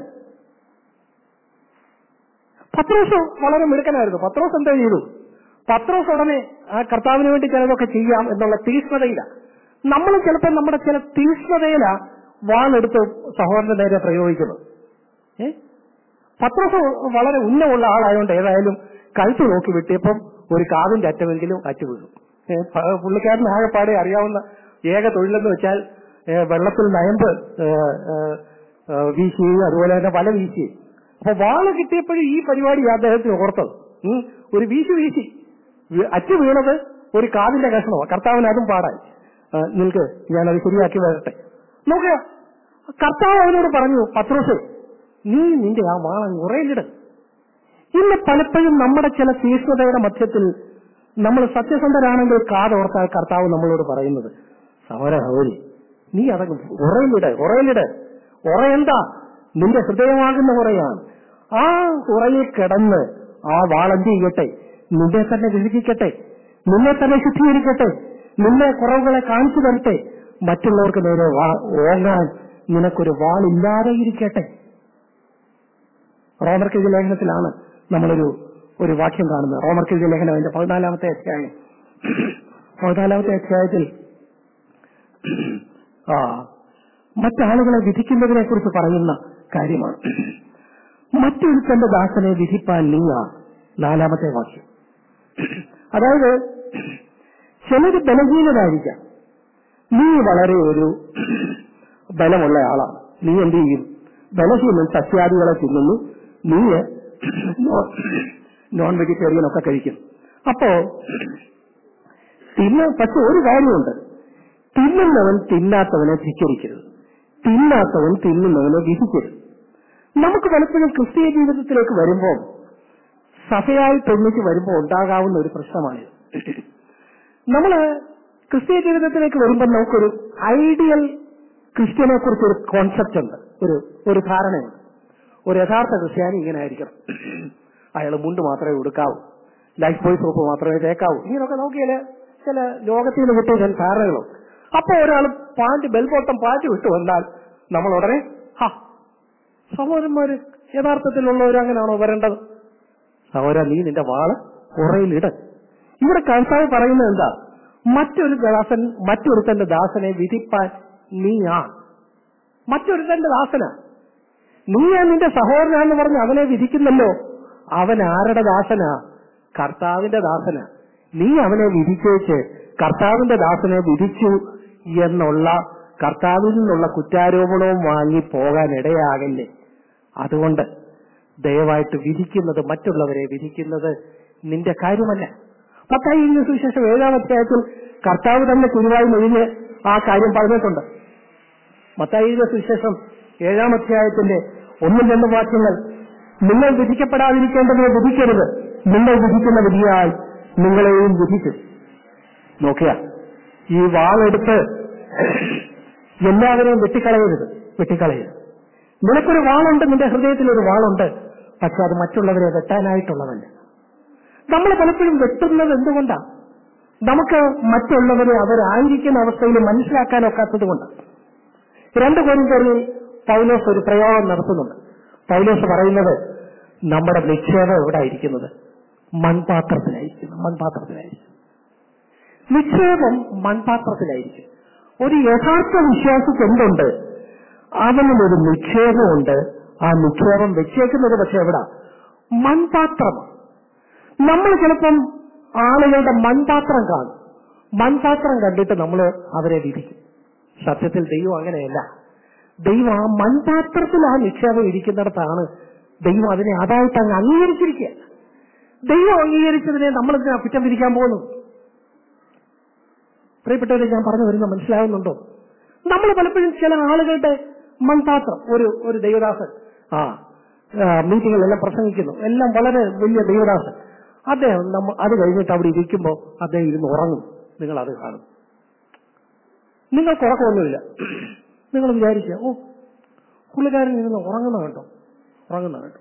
പത്രോസ് വളരെ മിടുക്കനായിരുന്നു പത്രോസ് എന്താ ചെയ്തു പത്രോസ് ഉടനെ ആ കർത്താവിന് വേണ്ടി ചിലതൊക്കെ ചെയ്യാം എന്നുള്ള തീഷ്ണതയില നമ്മൾ ചിലപ്പോൾ നമ്മുടെ ചില തീഷ്ണതയില വാളെടുത്ത് സഹോദരന്റെ നേരെ പ്രയോഗിക്കുന്നത് ഏ പത്രോസ് വളരെ ഉന്നമുള്ള ആളായതുകൊണ്ട് ഏതായാലും കഴുത്ത് നോക്കി വിട്ടിയപ്പം ഒരു കാവിന്റെ അറ്റമെങ്കിലും അറ്റു വീഴും ഏ, പ- പുള്ളിക്കാരൻ ആകെപ്പാടെ അറിയാവുന്ന ഏക തൊഴിലെന്ന് വെച്ചാൽ ഏ, വെള്ളത്തിൽ നയമ്പ് ഏ, ഏ, ഏ, വീശുകയും അതുപോലെ തന്നെ വല വീശുകയും അപ്പൊ വാള് കിട്ടിയപ്പോഴും ഈ പരിപാടി അദ്ദേഹത്തിന് ഓർത്തത് ഉം, ഒരു വീശു വീശി വി- അറ്റു വീണത് ഒരു കാവിന്റെ കഷ്ണമാണ് കർത്താവിന് അതും പാടായി ആ, നിൽക്ക് ഞാനത് ശരിയാക്കി വരട്ടെ നോക്കുക കർത്താവ് അവനോട് പറഞ്ഞു പത്രോസ് നീ നിന്റെ ആ വാള ഉറയിലിട് ഇന്ന് പലപ്പോഴും നമ്മുടെ ചില തീഷ്ണതയുടെ മധ്യത്തിൽ നമ്മൾ സത്യസന്ധരാണെങ്കിൽ കാതോർത്താൽ കർത്താവ് നമ്മളോട് പറയുന്നത് സഹോര സഹോരി നീ അതങ്ങ് ഉറയിലിട് ഉറയിലിട് ഉറ എന്താ നിന്റെ ഹൃദയമാകുന്ന ഉറയാണ് ആ ഉറയിൽ കിടന്ന് ആ വാളന്തി ചെയ്യട്ടെ നിന്നെ തന്നെ വിഭജിക്കട്ടെ നിന്നെ തന്നെ ശുദ്ധീകരിക്കട്ടെ നിന്നെ കുറവുകളെ കാണിച്ചു തരട്ടെ മറ്റുള്ളവർക്ക് നേരെ വാ- ഓങ്ങാൻ നിനക്കൊരു വാളില്ലാതെ ഇരിക്കട്ടെ റോമർക്കെഴുതിയ ലേഖനത്തിലാണ് നമ്മളൊരു ഒരു വാക്യം കാണുന്നത് റോമർക്കെഴുതിയ ലേഖനം അതിന്റെ പതിനാലാമത്തെ അധ്യായം പതിനാലാമത്തെ അധ്യായത്തിൽ ആ മറ്റാളുകളെ വിധിക്കുന്നതിനെ കുറിച്ച് പറയുന്ന കാര്യമാണ് മറ്റൊരുത്തന്റെ ദാസനെ വിധിപ്പാൻ നീയാ നാലാമത്തെ വാക്യം അതായത് ചിലര് ബലഹീനരായിരിക്കാം നീ വളരെ ഒരു ബലമുള്ള ആളാണ് നീ എന്ത് ചെയ്യും ബലഹീനൻ സസ്യാദികളെ തിന്നുന്നു നീ നോൺ വെജിറ്റേറിയൻ ഒക്കെ കഴിക്കും അപ്പോ തിന്ന പക്ഷെ ഒരു കാര്യമുണ്ട് തിന്നുന്നവൻ തിന്നാത്തവനെ ധിക്കരിക്കരുത് തിന്നാത്തവൻ തിന്നുന്നവനെ വിധിക്കരുത് നമുക്ക് പലപ്പോഴും ക്രിസ്തീയ ജീവിതത്തിലേക്ക് വരുമ്പോൾ സഭയായിട്ട് ഒന്നിച്ച് വരുമ്പോൾ ഉണ്ടാകാവുന്ന ഒരു പ്രശ്നമാണിത് നമ്മള് ക്രിസ്തീയ ജീവിതത്തിലേക്ക് വരുമ്പോൾ നമുക്കൊരു ഐഡിയൽ ക്രിസ്ത്യനെ കുറിച്ച് ഒരു കോൺസെപ്റ്റ് ഉണ്ട് ഒരു ഒരു ധാരണയുണ്ട് ഒരു യഥാർത്ഥ ക്രിസ്ത്യാനി ഇങ്ങനെ ആയിരിക്കണം അയാൾ മുണ്ട് മാത്രമേ ഉടുക്കാവൂ ലൈഫ് ബോയ് സോപ്പ് മാത്രമേ തേക്കാവൂ ഇങ്ങനെയൊക്കെ നോക്കിയാല് ചില ലോകത്തിൽ നിന്ന് കിട്ടിയ ചില ധാരണകളും അപ്പൊ ഒരാൾ പാന്റ് ബെൽബോട്ടം പാറ്റ് വിട്ടു വന്നാൽ നമ്മൾ ഉടനെ ഹാ സഹോദരന്മാര് യഥാർത്ഥത്തിലുള്ളവർ അങ്ങനെയാണോ വരേണ്ടത് സഹോദര നീ നിന്റെ വാള് ഉറയിലിട് ഇവിടെ കർത്താവ് പറയുന്നത് എന്താ മറ്റൊരു ദാസൻ മറ്റൊരുത്തന്റെ ദാസനെ വിധിപ്പാൻ നീയാ മറ്റൊരുത്തന്റെ ദാസനാ നീയാ നിന്റെ സഹോദരനാന്ന് പറഞ്ഞ് അവനെ വിധിക്കുന്നല്ലോ അവൻ ആരുടെ ദാസനാ കർത്താവിന്റെ ദാസനാ നീ അവനെ വിധിച്ചേച്ച് കർത്താവിന്റെ ദാസനെ വിധിച്ചു എന്നുള്ള കർത്താവിൽ നിന്നുള്ള കുറ്റാരോപണവും വാങ്ങി പോകാൻ ഇടയാകല്ലേ അതുകൊണ്ട് ദയവായിട്ട് വിധിക്കുന്നത് മറ്റുള്ളവരെ വിധിക്കുന്നത് നിന്റെ കാര്യമല്ല മത്തായി എഴുതിയ സുവിശേഷം ഏഴാം അധ്യായത്തിൽ കർത്താവ് തന്നെ കുരുവായി മൊഴിഞ്ഞ് ആ കാര്യം പറഞ്ഞിട്ടുണ്ട് മത്തായി എഴുതിയ സുവിശേഷം ഏഴാം അധ്യായത്തിന്റെ ഒന്നും രണ്ടും വാക്യങ്ങൾ നിങ്ങൾ വിധിക്കപ്പെടാതിരിക്കേണ്ടതിനെ വിധിക്കരുത് നിങ്ങൾ വിധിക്കുന്ന വിധിയായി നിങ്ങളെയും വിധിക്കും നോക്കിയ ഈ വാളെടുത്ത് എല്ലാവരെയും വെട്ടിക്കളയരുത് വെട്ടിക്കളയരുത് നിനക്കൊരു വാളുണ്ട് നിന്റെ ഹൃദയത്തിൽ ഒരു വാളുണ്ട് പക്ഷെ അത് മറ്റുള്ളവരെ വെട്ടാനായിട്ടുള്ളതല്ല നമ്മൾ പലപ്പോഴും വെട്ടുന്നത് എന്തുകൊണ്ടാണ് നമുക്ക് മറ്റുള്ളവരെ അവരായിരിക്കുന്ന അവസ്ഥയിൽ മനസ്സിലാക്കാനൊക്കാത്തത് കൊണ്ട് രണ്ട് കോരിന്തറിൽ പൗലോസ് ഒരു പ്രയോഗം നടത്തുന്നുണ്ട് പൗലോസ് പറയുന്നത് നമ്മുടെ നിക്ഷേപം എവിടെ ആയിരിക്കുന്നത് മൺപാത്രത്തിലായിരിക്കുന്നു മൺപാത്രത്തിലായിരിക്കും നിക്ഷേപം മൺപാത്രത്തിലായിരിക്കും ഒരു യഥാർത്ഥ വിശ്വാസിക്ക് എന്തുണ്ട് അവനും ഒരു നിക്ഷേപമുണ്ട് ആ നിക്ഷേപം വെച്ചേക്കുന്നത് പക്ഷെ എവിടാ മൺപാത്രമാണ് നമ്മൾ ചിലപ്പം ആളുകളുടെ മൺപാത്രം കാണും മൺപാത്രം കണ്ടിട്ട് നമ്മൾ അവരെ വിധിക്കും സത്യത്തിൽ ദൈവം അങ്ങനെയല്ല ദൈവം ആ മൺപാത്രത്തിൽ ആ നിക്ഷേപം ഇരിക്കുന്നിടത്താണ് ദൈവം അതിനെ അതായിട്ട് അങ്ങ് അംഗീകരിച്ചിരിക്കുക ദൈവം അംഗീകരിച്ചതിനെ നമ്മൾ എന്തിനാ കുറ്റം വിധിക്കാൻ പോകുന്നു പ്രിയപ്പെട്ടവരെ ഞാൻ പറഞ്ഞു വരുന്നത് മനസ്സിലാവുന്നുണ്ടോ നമ്മൾ പലപ്പോഴും ചില ആളുകളുടെ മൺപാത്രം ഒരു ഒരു ദൈവദാസൻ ആ മീറ്റിങ്ങിലെല്ലാം പ്രസംഗിക്കുന്നു എല്ലാം വളരെ വലിയ ദൈവദാസൻ അദ്ദേഹം നമ്മ അത് കഴിഞ്ഞിട്ട് അവിടെ ഇരിക്കുമ്പോൾ അദ്ദേഹം ഇരുന്ന് ഉറങ്ങും നിങ്ങൾ അത് കാണും നിങ്ങൾക്ക് ഉറക്കമൊന്നുമില്ല നിങ്ങൾ വിചാരിക്കുക ഓ പുള്ളിക്കാരൻ ഇരുന്ന് ഉറങ്ങുന്ന കണ്ടോ ഉറങ്ങുന്ന കണ്ടോ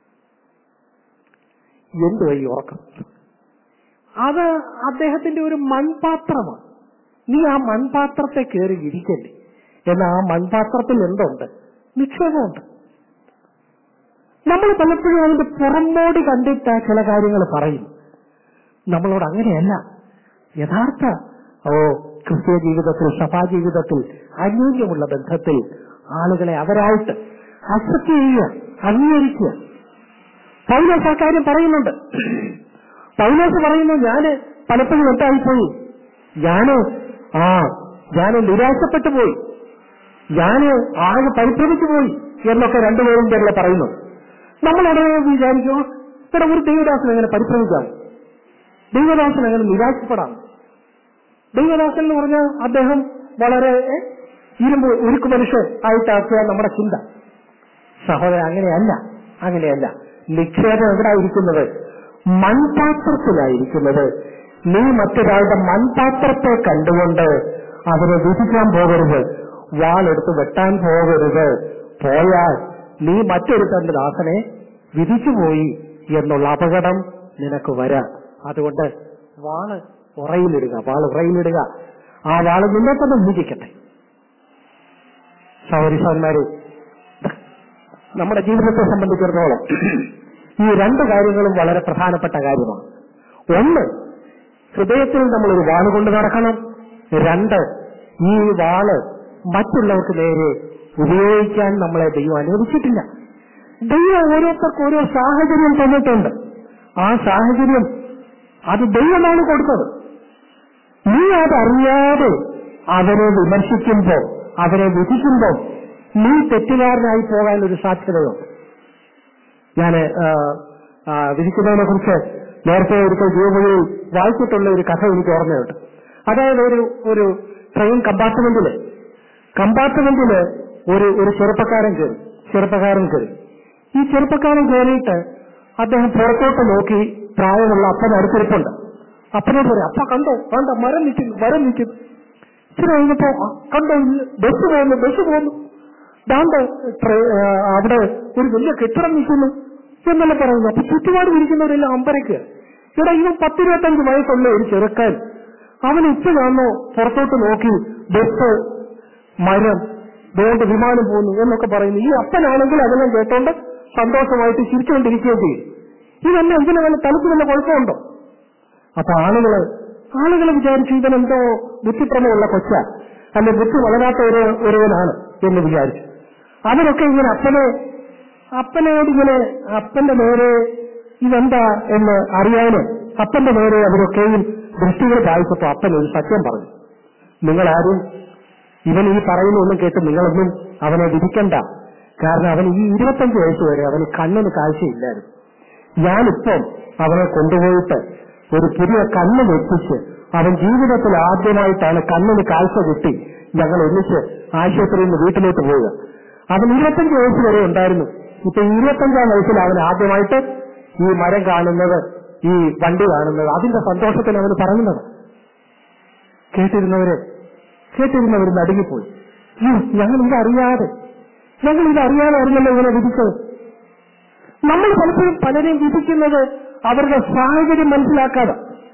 എന്തുവാ ഈ ഉറക്കം അത് അദ്ദേഹത്തിന്റെ ഒരു മൺപാത്രമാണ് നീ ആ മൺപാത്രത്തെ കയറി ഇരിക്കല്ലേ എന്നാൽ ആ മൺപാത്രത്തിൽ എന്തുണ്ട് നിക്ഷേപമുണ്ട് നമ്മൾ പലപ്പോഴും അതിന്റെ പുറമോടി കണ്ടിട്ട് ചില കാര്യങ്ങൾ പറയും നമ്മളോട് അങ്ങനെയല്ല യഥാർത്ഥ ഓ ക്രിസ്തീയ ജീവിതത്തിൽ സഭാ ജീവിതത്തിൽ അന്യോന്യമുള്ള ബന്ധത്തിൽ ആളുകളെ അവരായിട്ട് അക്സെപ്റ്റ് ചെയ്യുക അംഗീകരിക്കുക പൗലോസ് ആ കാര്യം പറയുന്നുണ്ട് പൗലോസ് പറയുന്നു ഞാന് പലപ്പോഴും എന്തായിപ്പോയി ഞാന് ആ ഞാന് നിരാശപ്പെട്ടു പോയി ഞാന് ആകെ പരിഭ്രമിച്ചു പോയി എന്നൊക്കെ രണ്ടുപേരും പേരിലെ പറയുന്നു നമ്മൾ ഉടനെ വിചാരിക്കും ഇവിടെ ഒരു ദൈവദാസൻ എങ്ങനെ പരിഭ്രമിക്കാം ദൈവദാസൻ എങ്ങനെ നിരാശപ്പെടാം ദൈവദാസൻ എന്ന് പറഞ്ഞാൽ അദ്ദേഹം വളരെ ഏ, ഇരുമ്പ് ഉരുക്കു മനുഷ്യൻ ആയിട്ടാക്കുക നമ്മുടെ ചിന്ത സഹോദരൻ അങ്ങനെയല്ല അങ്ങനെയല്ല നിക്ഷേപം എവിടായിരിക്കുന്നത് മൺപാത്രത്തിലായിരിക്കുന്നത് നീ മറ്റൊരാളുടെ മൺപാത്രത്തെ കണ്ടുകൊണ്ട് അവരെ വിധിക്കാൻ പോകരുത് വാളെടുത്ത് വെട്ടാൻ പോകരുത് പോയാൽ നീ മറ്റൊരു തന്റെ ദാസനെ വിധിച്ചുപോയി എന്നുള്ള അപകടം നിനക്ക് വരാം അതുകൊണ്ട് വാള് ഉറയിലിടുക വാള് ഉറയിലിടുക ആ വാള് നിന്നെ തന്നെ വിധിക്കട്ടെ സൗരിസന്മാരെ നമ്മുടെ ജീവിതത്തെ സംബന്ധിച്ചിടത്തോളം ഈ രണ്ട് കാര്യങ്ങളും വളരെ പ്രധാനപ്പെട്ട കാര്യമാണ് ഒന്ന് ഹൃദയത്തിൽ നമ്മൾ ഒരു വാള് കൊണ്ട് നടക്കണം രണ്ട് ഈ വാള് മറ്റുള്ളവർക്ക് നേരെ ഉപയോഗിക്കാൻ നമ്മളെ ദൈവം അനുവദിച്ചിട്ടില്ല ദൈവം ഓരോരുത്തർക്കും ഓരോ സാഹചര്യം തന്നിട്ടുണ്ട് ആ സാഹചര്യം അത് ദൈവമാണ് കൊടുത്തത് നീ അതറിയാതെ അവരെ വിമർശിക്കുമ്പോൾ അവരെ വിധിക്കുമ്പോൾ നീ തെറ്റുകാരനായി പോകാൻ ഒരു സാധ്യതയുണ്ട് ഞാൻ വിധിക്കുന്നതിനെ കുറിച്ച് നേരത്തെ ഒരിക്കൽ ജീവമൊഴിയിൽ വായിച്ചിട്ടുള്ള ഒരു കഥ എനിക്ക് ഓർമ്മയുണ്ട് അതായത് ഒരു ഒരു ട്രെയിൻ കമ്പാർട്ട്മെന്റില് കമ്പാർട്ട്മെന്റില് ഒരു ഒരു ചെറുപ്പക്കാരൻ കയറി ചെറുപ്പക്കാരൻ കയറി ഈ ചെറുപ്പക്കാരൻ കയറിയിട്ട് അദ്ദേഹം പുറത്തോട്ട് നോക്കി പ്രായമുള്ള അപ്പൻ അടുത്തിരിപ്പുണ്ട് അപ്പനോട് പറയും അപ്പ കണ്ടോ കണ്ടോ മരം നിൽക്കുന്നു മരം നിൽക്കുന്നു ഇച്ചിരി കഴിഞ്ഞപ്പോ "ആ, കണ്ടോ ഇല്ല, ബസ് പോകുന്നു ബസ് പോകുന്നു ദാണ്ട് ട്രെ- ആ, അവിടെ ഒരു വലിയ കെട്ടിടം നിൽക്കുന്നു എന്നല്ല പറയുന്നു അപ്പൊ ചുറ്റുപാട് ഇരിക്കുന്നവരെല്ലാം അമ്പരയ്ക്കുക ഇവിടെ ഇവൻ പത്തിരുപത്തഞ്ച് വയസ്സുള്ള ഒരു ചെറുക്കൻ അവൻ ഇപ്പോഴാണോ പുറത്തോട്ട് നോക്കി ബസ് മരം വേണ്ട വിമാനം പോകുന്നു എന്നൊക്കെ പറയുന്നു ഈ അപ്പനാണെങ്കിൽ അതെല്ലാം കേട്ടോണ്ട് സന്തോഷമായിട്ട് ചിരിച്ചുകൊണ്ടിരിക്കുകയും ചെയ്യും ഇതെല്ലാം ഇതിന് വല്ല തലത്തിൽ വല്ല കുഴപ്പമുണ്ടോ അപ്പൊ ആളുകള് ആളുകൾ വിചാരിച്ചു ഇവനെന്തോ ബുദ്ധിപ്രമമുള്ള കൊച്ച അല്ലെ ബുദ്ധി വളരാത്ത ഒരു ഒരുവനാണ് എന്ന് വിചാരിച്ചു അവരൊക്കെ ഇങ്ങനെ അപ്പനെ അപ്പനോട് ഇങ്ങനെ അപ്പന്റെ നേരെ ഇതെന്താ എന്ന് അറിയാനും അപ്പന്റെ നേരെ അവരൊക്കെയും ദൃഷ്ടികൾ പായിച്ചപ്പോ അപ്പൻ ഒരു സത്യം പറഞ്ഞു നിങ്ങളാരും ഇവൻ ഈ പറയുന്നൊന്നും കേട്ട് നിങ്ങളൊന്നും അവനെ വിധിക്കണ്ട കാരണം അവൻ ഈ ഇരുപത്തഞ്ച് വയസ്സ് വരെ അവന് കണ്ണിന് കാഴ്ചയില്ലായിരുന്നു ഞാനിപ്പം അവനെ കൊണ്ടുപോയിട്ട് ഒരു പുതിയ കണ്ണ് വെപ്പിച്ച് അവൻ ജീവിതത്തിൽ ആദ്യമായിട്ടാണ് കണ്ണിന് കാഴ്ച കിട്ടി ഞങ്ങൾ ഒന്നിച്ച് ആശുപത്രിയിൽ നിന്ന് വീട്ടിലോട്ട് പോവുക അവൻ ഇരുപത്തഞ്ച് വയസ്സ് വരെ ഉണ്ടായിരുന്നു ഇപ്പൊ ഈ ഇരുപത്തഞ്ചാം വയസ്സിൽ അവൻ ആദ്യമായിട്ട് ഈ മരം കാണുന്നത് ഈ വണ്ടി കാണുന്നത് അതിന്റെ സന്തോഷത്തിൽ അവന് പറയുന്നത് കേട്ടിരുന്നവര് കേട്ടിരുന്നവർ നടുങ്ങിപ്പോയി "അയ്യോ, ഞങ്ങൾ ഇതറിയാതെ ഞങ്ങൾ ഇതറിയാതെ അറിഞ്ഞല്ലോ ഇങ്ങനെ വിധിച്ചത് നമ്മൾ പലപ്പോഴും പലരെയും വിധിക്കുന്നത് അവരുടെ സാഹചര്യം മനസ്സിലാക്കാതെ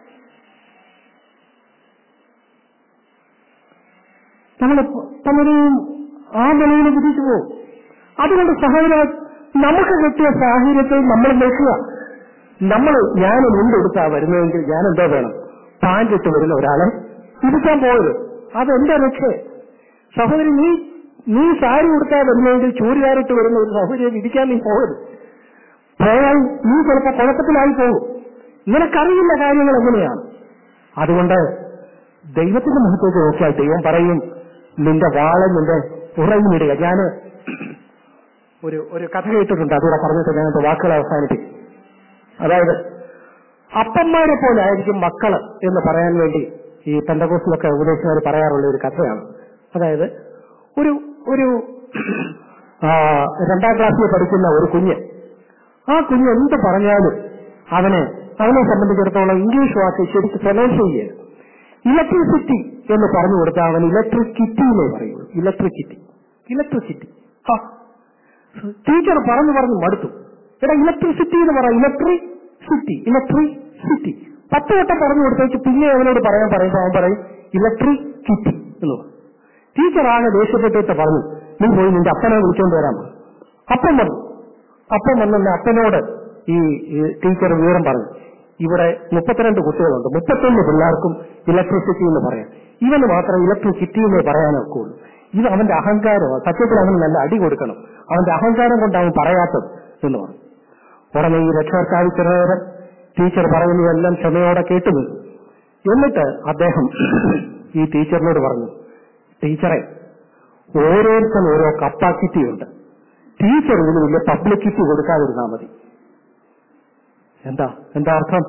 നമ്മൾ പലരെയും ആ നിലയിൽ വിധിച്ചു പോകും അതുകൊണ്ട് സഹോദര നമുക്ക് കിട്ടിയ സാഹചര്യത്തെ നമ്മൾ നോക്കുക നമ്മൾ ഞാൻ മുണ്ടെടുത്താ വരുന്നതെങ്കിൽ ഞാൻ എന്തോ വേണം പാൻറ് ഇട്ട് വരുന്ന ഒരാളെ വിധിക്കാൻ പോയത് അതെന്റെ രക്ഷ സഹോദരി നീ നീ സാരി കൊടുത്താ വരുന്നതെങ്കിൽ ചൂരുകാരിട്ട് വരുന്ന ഒരു സഹോദരിയെ വിധിക്കാൻ നീ പോകരുത് പോയാൽ നീ ചിലപ്പോൾ കുഴപ്പത്തിലായി പോകും നിനക്കറിയില്ല കാര്യങ്ങൾ എങ്ങനെയാണ് അതുകൊണ്ട് ദൈവത്തിന്റെ മുഖത്തേക്ക് നോക്കിയാൽ ദൈവം പറയും നിന്റെ വാളെ നിന്റെ ഉറയിലിടുക ഞാന് ഒരു ഒരു കഥ കേട്ടിട്ടുണ്ട് അതുകൂടെ പറഞ്ഞിട്ട് ഞാൻ എന്റെ വാക്കുകൾ അവസാനിപ്പിക്കും അതായത് അപ്പന്മാരെ പോലെ ആയിരിക്കും മക്കള് എന്ന് പറയാൻ വേണ്ടി ഈ പെന്തകോസിലൊക്കെ ഉപദേശിച്ചവർ പറയാറുള്ള ഒരു കഥയാണ് അതായത് ഒരു ഒരു ആ, രണ്ടാം ക്ലാസ്സിൽ പഠിക്കുന്ന ഒരു കുഞ്ഞ് ആ കുഞ്ഞ് എന്ത് പറഞ്ഞാലും അവന് അവനെ സംബന്ധിച്ചിടത്തോളം ഇംഗ്ലീഷ് വാക്ക് ശരിക്കും പ്രൊനൗൺസ് ചെയ്യുക ഇലക്ട്രിസിറ്റി എന്ന് പറഞ്ഞു കൊടുത്താൽ അവൻ ഇലക്ട്രിസിറ്റി എന്നേ പറയുള്ളൂ ഇലക്ട്രിസിറ്റി ഇലക്ട്രിസിറ്റി ആ ടീച്ചർ പറഞ്ഞു പറഞ്ഞു മടുത്തു എടാ ഇലക്ട്രിസിറ്റി എന്ന് പറ ഇലക്ട്രിക് സിറ്റി ഇലക്ട്രിക് സിറ്റി പത്ത് വട്ടം പറഞ്ഞു കൊടുത്തേക്ക് പിന്നെ അവനോട് പറയാൻ പറയുമ്പോൾ അവൻ പറയും ഇലക്ട്രിക് സിറ്റി എന്ന് പറയും ടീച്ചർ ആകെ ദേഷ്യപ്പെട്ടിട്ട് പറഞ്ഞു നീ പോയി നിന്റെ അപ്പനെ വിളിച്ചോണ്ട് വരാൻ പറഞ്ഞു അപ്പം വന്നു അപ്പം വന്നെ അപ്പനോട് ഈ ഈ ടീച്ചർ വിവരം പറഞ്ഞു ഇവിടെ മുപ്പത്തിരണ്ട് കുട്ടികളുണ്ട് മുപ്പത്തൊന്ന് പിള്ളേർക്കും ഇലക്ട്രിസിറ്റി എന്ന് പറയാം ഇവന് മാത്രം ഇലക്ട്രിസിറ്റി എന്നേ പറയാനൊക്കുള്ളൂ ഇത് അവന്റെ അഹങ്കാരമാണ് സത്യത്തിൽ അവന് നല്ല അടി കൊടുക്കണം അവന്റെ അഹങ്കാരം കൊണ്ട് അവൻ പറയാത്തത് എന്ന് പറഞ്ഞു ഉടനെ ഈ രക്ഷകർത്താവ് ചില നേരം ടീച്ചർ പറയുന്നതെല്ലാം ക്ഷമയോടെ കേട്ടുനിന്നു എന്നിട്ട് അദ്ദേഹം ഈ ടീച്ചറിനോട് പറഞ്ഞു ടീച്ചറെ ഓരോരുത്തരും ഓരോ കപ്പാസിറ്റി ഉണ്ട് ടീച്ചർ ഇതിന് വലിയ പബ്ലിസിറ്റി കൊടുക്കാതിരുന്നാൽ മതി എന്താ എന്താ അർത്ഥം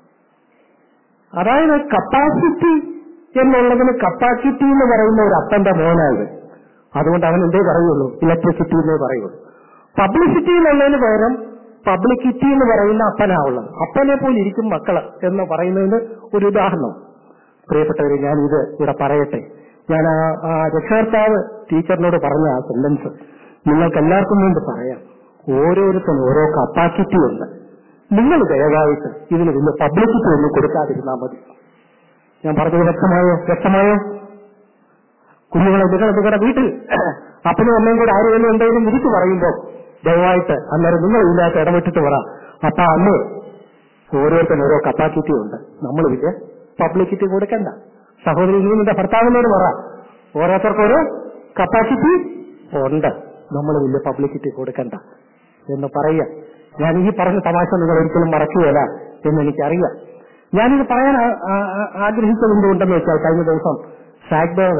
അതായത് കപ്പാസിറ്റി എന്നുള്ളതിന് കപ്പാസിറ്റി എന്ന് പറയുന്ന ഒരു അപ്പന്റെ മോനാണ് അതുകൊണ്ട് അവൻ എന്തേ പറയുള്ളൂ ഇലക്ട്രിസിറ്റി എന്നേ പറയുള്ളൂ പബ്ലിസിറ്റി എന്നുള്ളതിന് പകരം പബ്ലിസിറ്റി എന്ന് പറയുന്ന അപ്പനാവുള്ളത് അപ്പനെ പോലെ ഇരിക്കും മക്കള് എന്ന് പറയുന്നതിന് ഒരു ഉദാഹരണം പ്രിയപ്പെട്ടവരെ ഞാൻ ഇത് ഇവിടെ പറയട്ടെ ഞാൻ ആ ആ രക്ഷകർത്താവ് ടീച്ചറിനോട് പറഞ്ഞ ആ സെന്റൻസ് നിങ്ങൾക്ക് എല്ലാവർക്കും വേണ്ടി പറയാം ഓരോരുത്തരും ഓരോ കപ്പാസിറ്റി ഉണ്ട് നിങ്ങൾ ദയവായിട്ട് ഇതിന് വലിയ പബ്ലിസിറ്റി ഒന്നും കൊടുക്കാതിരുന്നാൽ മതി ഞാൻ പറഞ്ഞത് വ്യക്തമായോ വ്യക്തമായോ കുഞ്ഞുങ്ങളെ നിങ്ങളെ നിങ്ങളുടെ വീട്ടിൽ അപ്പനും അമ്മയും കൂടെ ആരെങ്കിലും എന്തെങ്കിലും വിരിച്ചു പറയുമ്പോൾ ദയവായിട്ട് അന്നേരം നിങ്ങൾ ഇതിനകത്ത് ഇടപെട്ടിട്ട് പറ അപ്പ അന്ന് ഓരോരുത്തരും ഓരോ കപ്പാസിറ്റി ഉണ്ട് നമ്മൾ വലിയ പബ്ലിസിറ്റി കൊടുക്കണ്ട സഹോദരി നീ നിന്റെ ഭർത്താവിനോട് പറ ഓരോരുത്തർക്കും ഓരോ കപ്പാസിറ്റി ഉണ്ട് നമ്മൾ വലിയ പബ്ലിസിറ്റി കൊടുക്കണ്ട എന്ന് പറയുക ഞാൻ ഈ പറഞ്ഞ തമാശ നിങ്ങൾ ഒരിക്കലും മറക്കുകയല്ല എന്ന് എനിക്കറിയാം ഞാനിത് പറയാൻ ആ- ആ- ആ- ആഗ്രഹിച്ചത് എന്തുകൊണ്ടെന്ന് വെച്ചാൽ കഴിഞ്ഞ ദിവസം സാഗ്ബേർ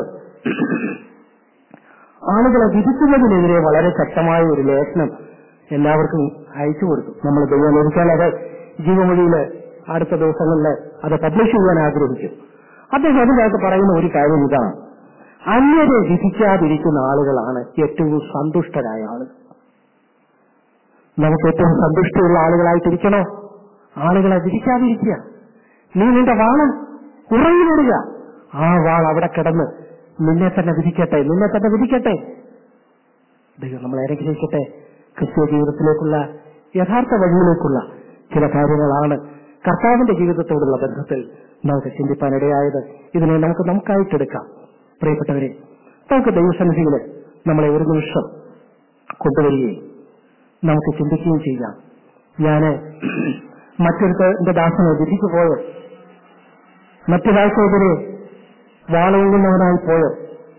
ആളുകളെ വിധിക്കുന്നതിനെതിരെ വളരെ ശക്തമായ ഒരു ലേഖനം എല്ലാവർക്കും അയച്ചു കൊടുത്തു നമ്മൾ ദൈവം ഒരിക്കൽ അത് ജീവമൊഴിയില് അടുത്ത ദിവസങ്ങളിൽ അത് പബ്ലിഷ് ചെയ്യാൻ ആഗ്രഹിച്ചു അദ്ദേഹം അതിനകത്ത് പറയുന്ന ഒരു കാര്യം ഇതാണ് അന്യരെ വിധിക്കാതിരിക്കുന്ന ആളുകളാണ് ഏറ്റവും സന്തുഷ്ടരായ ആളുകൾ നമുക്ക് ഏറ്റവും സന്തുഷ്ടിയുള്ള ആളുകളായിട്ടിരിക്കണോ ആളുകളെ വിധിക്കാതിരിക്കുക നീ നിന്റെ വാള് ഉറയിലിടുക ആ വാൾ അവിടെ കിടന്ന് നിന്നെ തന്നെ വിധിക്കട്ടെ നിന്നെ തന്നെ വിധിക്കട്ടെ ദൈവം നമ്മളെ അനുഗ്രഹിക്കട്ടെ ക്രിസ്ത്യ ജീവിതത്തിലേക്കുള്ള യഥാർത്ഥ വഴിയിലേക്കുള്ള ചില കാര്യങ്ങളാണ് കർത്താവിന്റെ ജീവിതത്തോടുള്ള ബന്ധത്തിൽ നമുക്ക് ചിന്തിപ്പാനിടയായത് ഇതിനെ നമുക്ക് നമുക്കായിട്ടെടുക്കാം പ്രിയപ്പെട്ടവരെ നമുക്ക് ദൈവസന്നിധിയിൽ നമ്മളെ ഒരു നിമിഷം കൊണ്ടുവരികയും നമുക്ക് ചിന്തിക്കുകയും ചെയ്യാം ഞാന് മറ്റൊരുത്തന്റെ ദാസനെ വിധിച്ചു പോയോ മറ്റൊരാൾക്കെതിരെ വാളൊള്ളുന്നവനായി പോയോ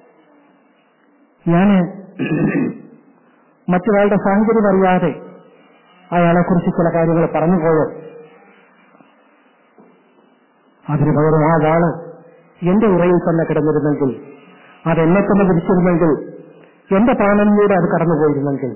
ഞാന് മറ്റൊരാളുടെ സാഹചര്യം അറിയാതെ അയാളെക്കുറിച്ച് ചില കാര്യങ്ങൾ പറഞ്ഞു പോയോ അതിനു പകരം ആ വാള് എന്റെ ഉറയിൽ തന്നെ കിടന്നിരുന്നെങ്കിൽ അത് എന്നെ തന്നെ വിധിച്ചിരുന്നെങ്കിൽ എന്റെ പ്രാണനിലൂടെ അത് കടന്നുപോയിരുന്നെങ്കിൽ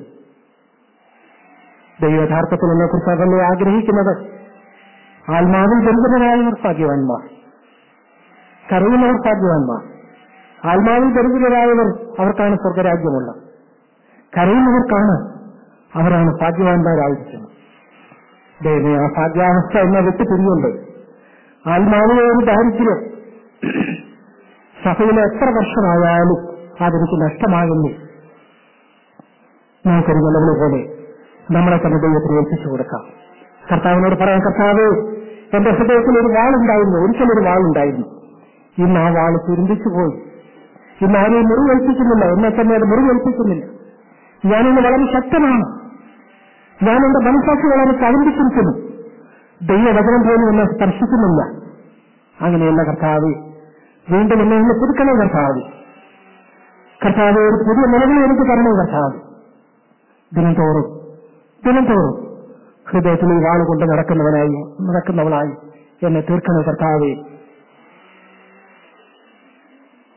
ദൈവ യഥാർത്ഥത്തിൽ എന്നെക്കുറിച്ച് അതല്ലേ ആഗ്രഹിക്കുന്നത് ആത്മാവിൽ ദരിദ്രരായവർ ഭാഗ്യവാന്മാർ കരയുന്നവർ ഭാഗ്യവാന്മാർ ആത്മാവിൽ ദരിദ്രരായവർ അവർക്കാണ് സ്വർഗരാജ്യമുള്ളത് കരയുന്നവർക്കാണ് അവരാണ് ഭാഗ്യവാന്മാരായിരിക്കുന്നത് ദൈവമേ ആ ഭാഗ്യാവസ്ഥ എന്നെ വിട്ടു പിരിയുണ്ട് ആത്മാവിലെ ഒരു ദാരിദ്ര്യം സഭയിൽ എത്ര വർഷമായാലും അതെനിക്ക് നഷ്ടമാകുന്നു നമുക്കൊരു നിലവിളി പോലെ നമ്മളെ തന്നെ ദൈവത്തിന് ഏൽപ്പിച്ചു കൊടുക്കാം കർത്താവിനോട് പറയാം കർത്താവ് എന്റെ ഹൃദയത്തിൽ ഒരു വാളുണ്ടായിരുന്നു ഒരിക്കലൊരു വാളുണ്ടായിരുന്നു ഇന്ന് ആ വാള് തുരുമ്പിച്ചു പോയി ഇന്ന് ആരെയും മുറിവേൽപ്പിക്കുന്നില്ല എന്നെ തന്നെ അത് മുറിവേൽപ്പിക്കുന്നില്ല ഞാനിന്ന് വളരെ ശക്തനാണ് ഞാൻ എന്റെ മനസ്സാക്ഷി വളരെ കലമ്പിച്ചിരിക്കുന്നു ദൈവവചനം പോലും എന്നെ സ്പർശിക്കുന്നില്ല അങ്ങനെയുള്ള കർത്താവ് വീണ്ടും എന്നെ ഇന്ന് പുതുക്കണേ കർത്താവ് കർത്താവ് ഒരു പുതിയ നിലവിൽ എനിക്ക് തരണേ കർത്താവ് ദിനം തോറും ദിനം തോറും ഹൃദയത്തിൽ ഈ വാള് കൊണ്ട് നടക്കുന്നവനായി നടക്കുന്നവളായി എന്നെ തീർക്കണേ കർത്താവേ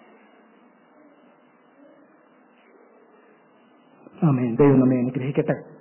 ആമേൻ ദൈവം നമ്മെ അനുഗ്രഹിക്കട്ടെ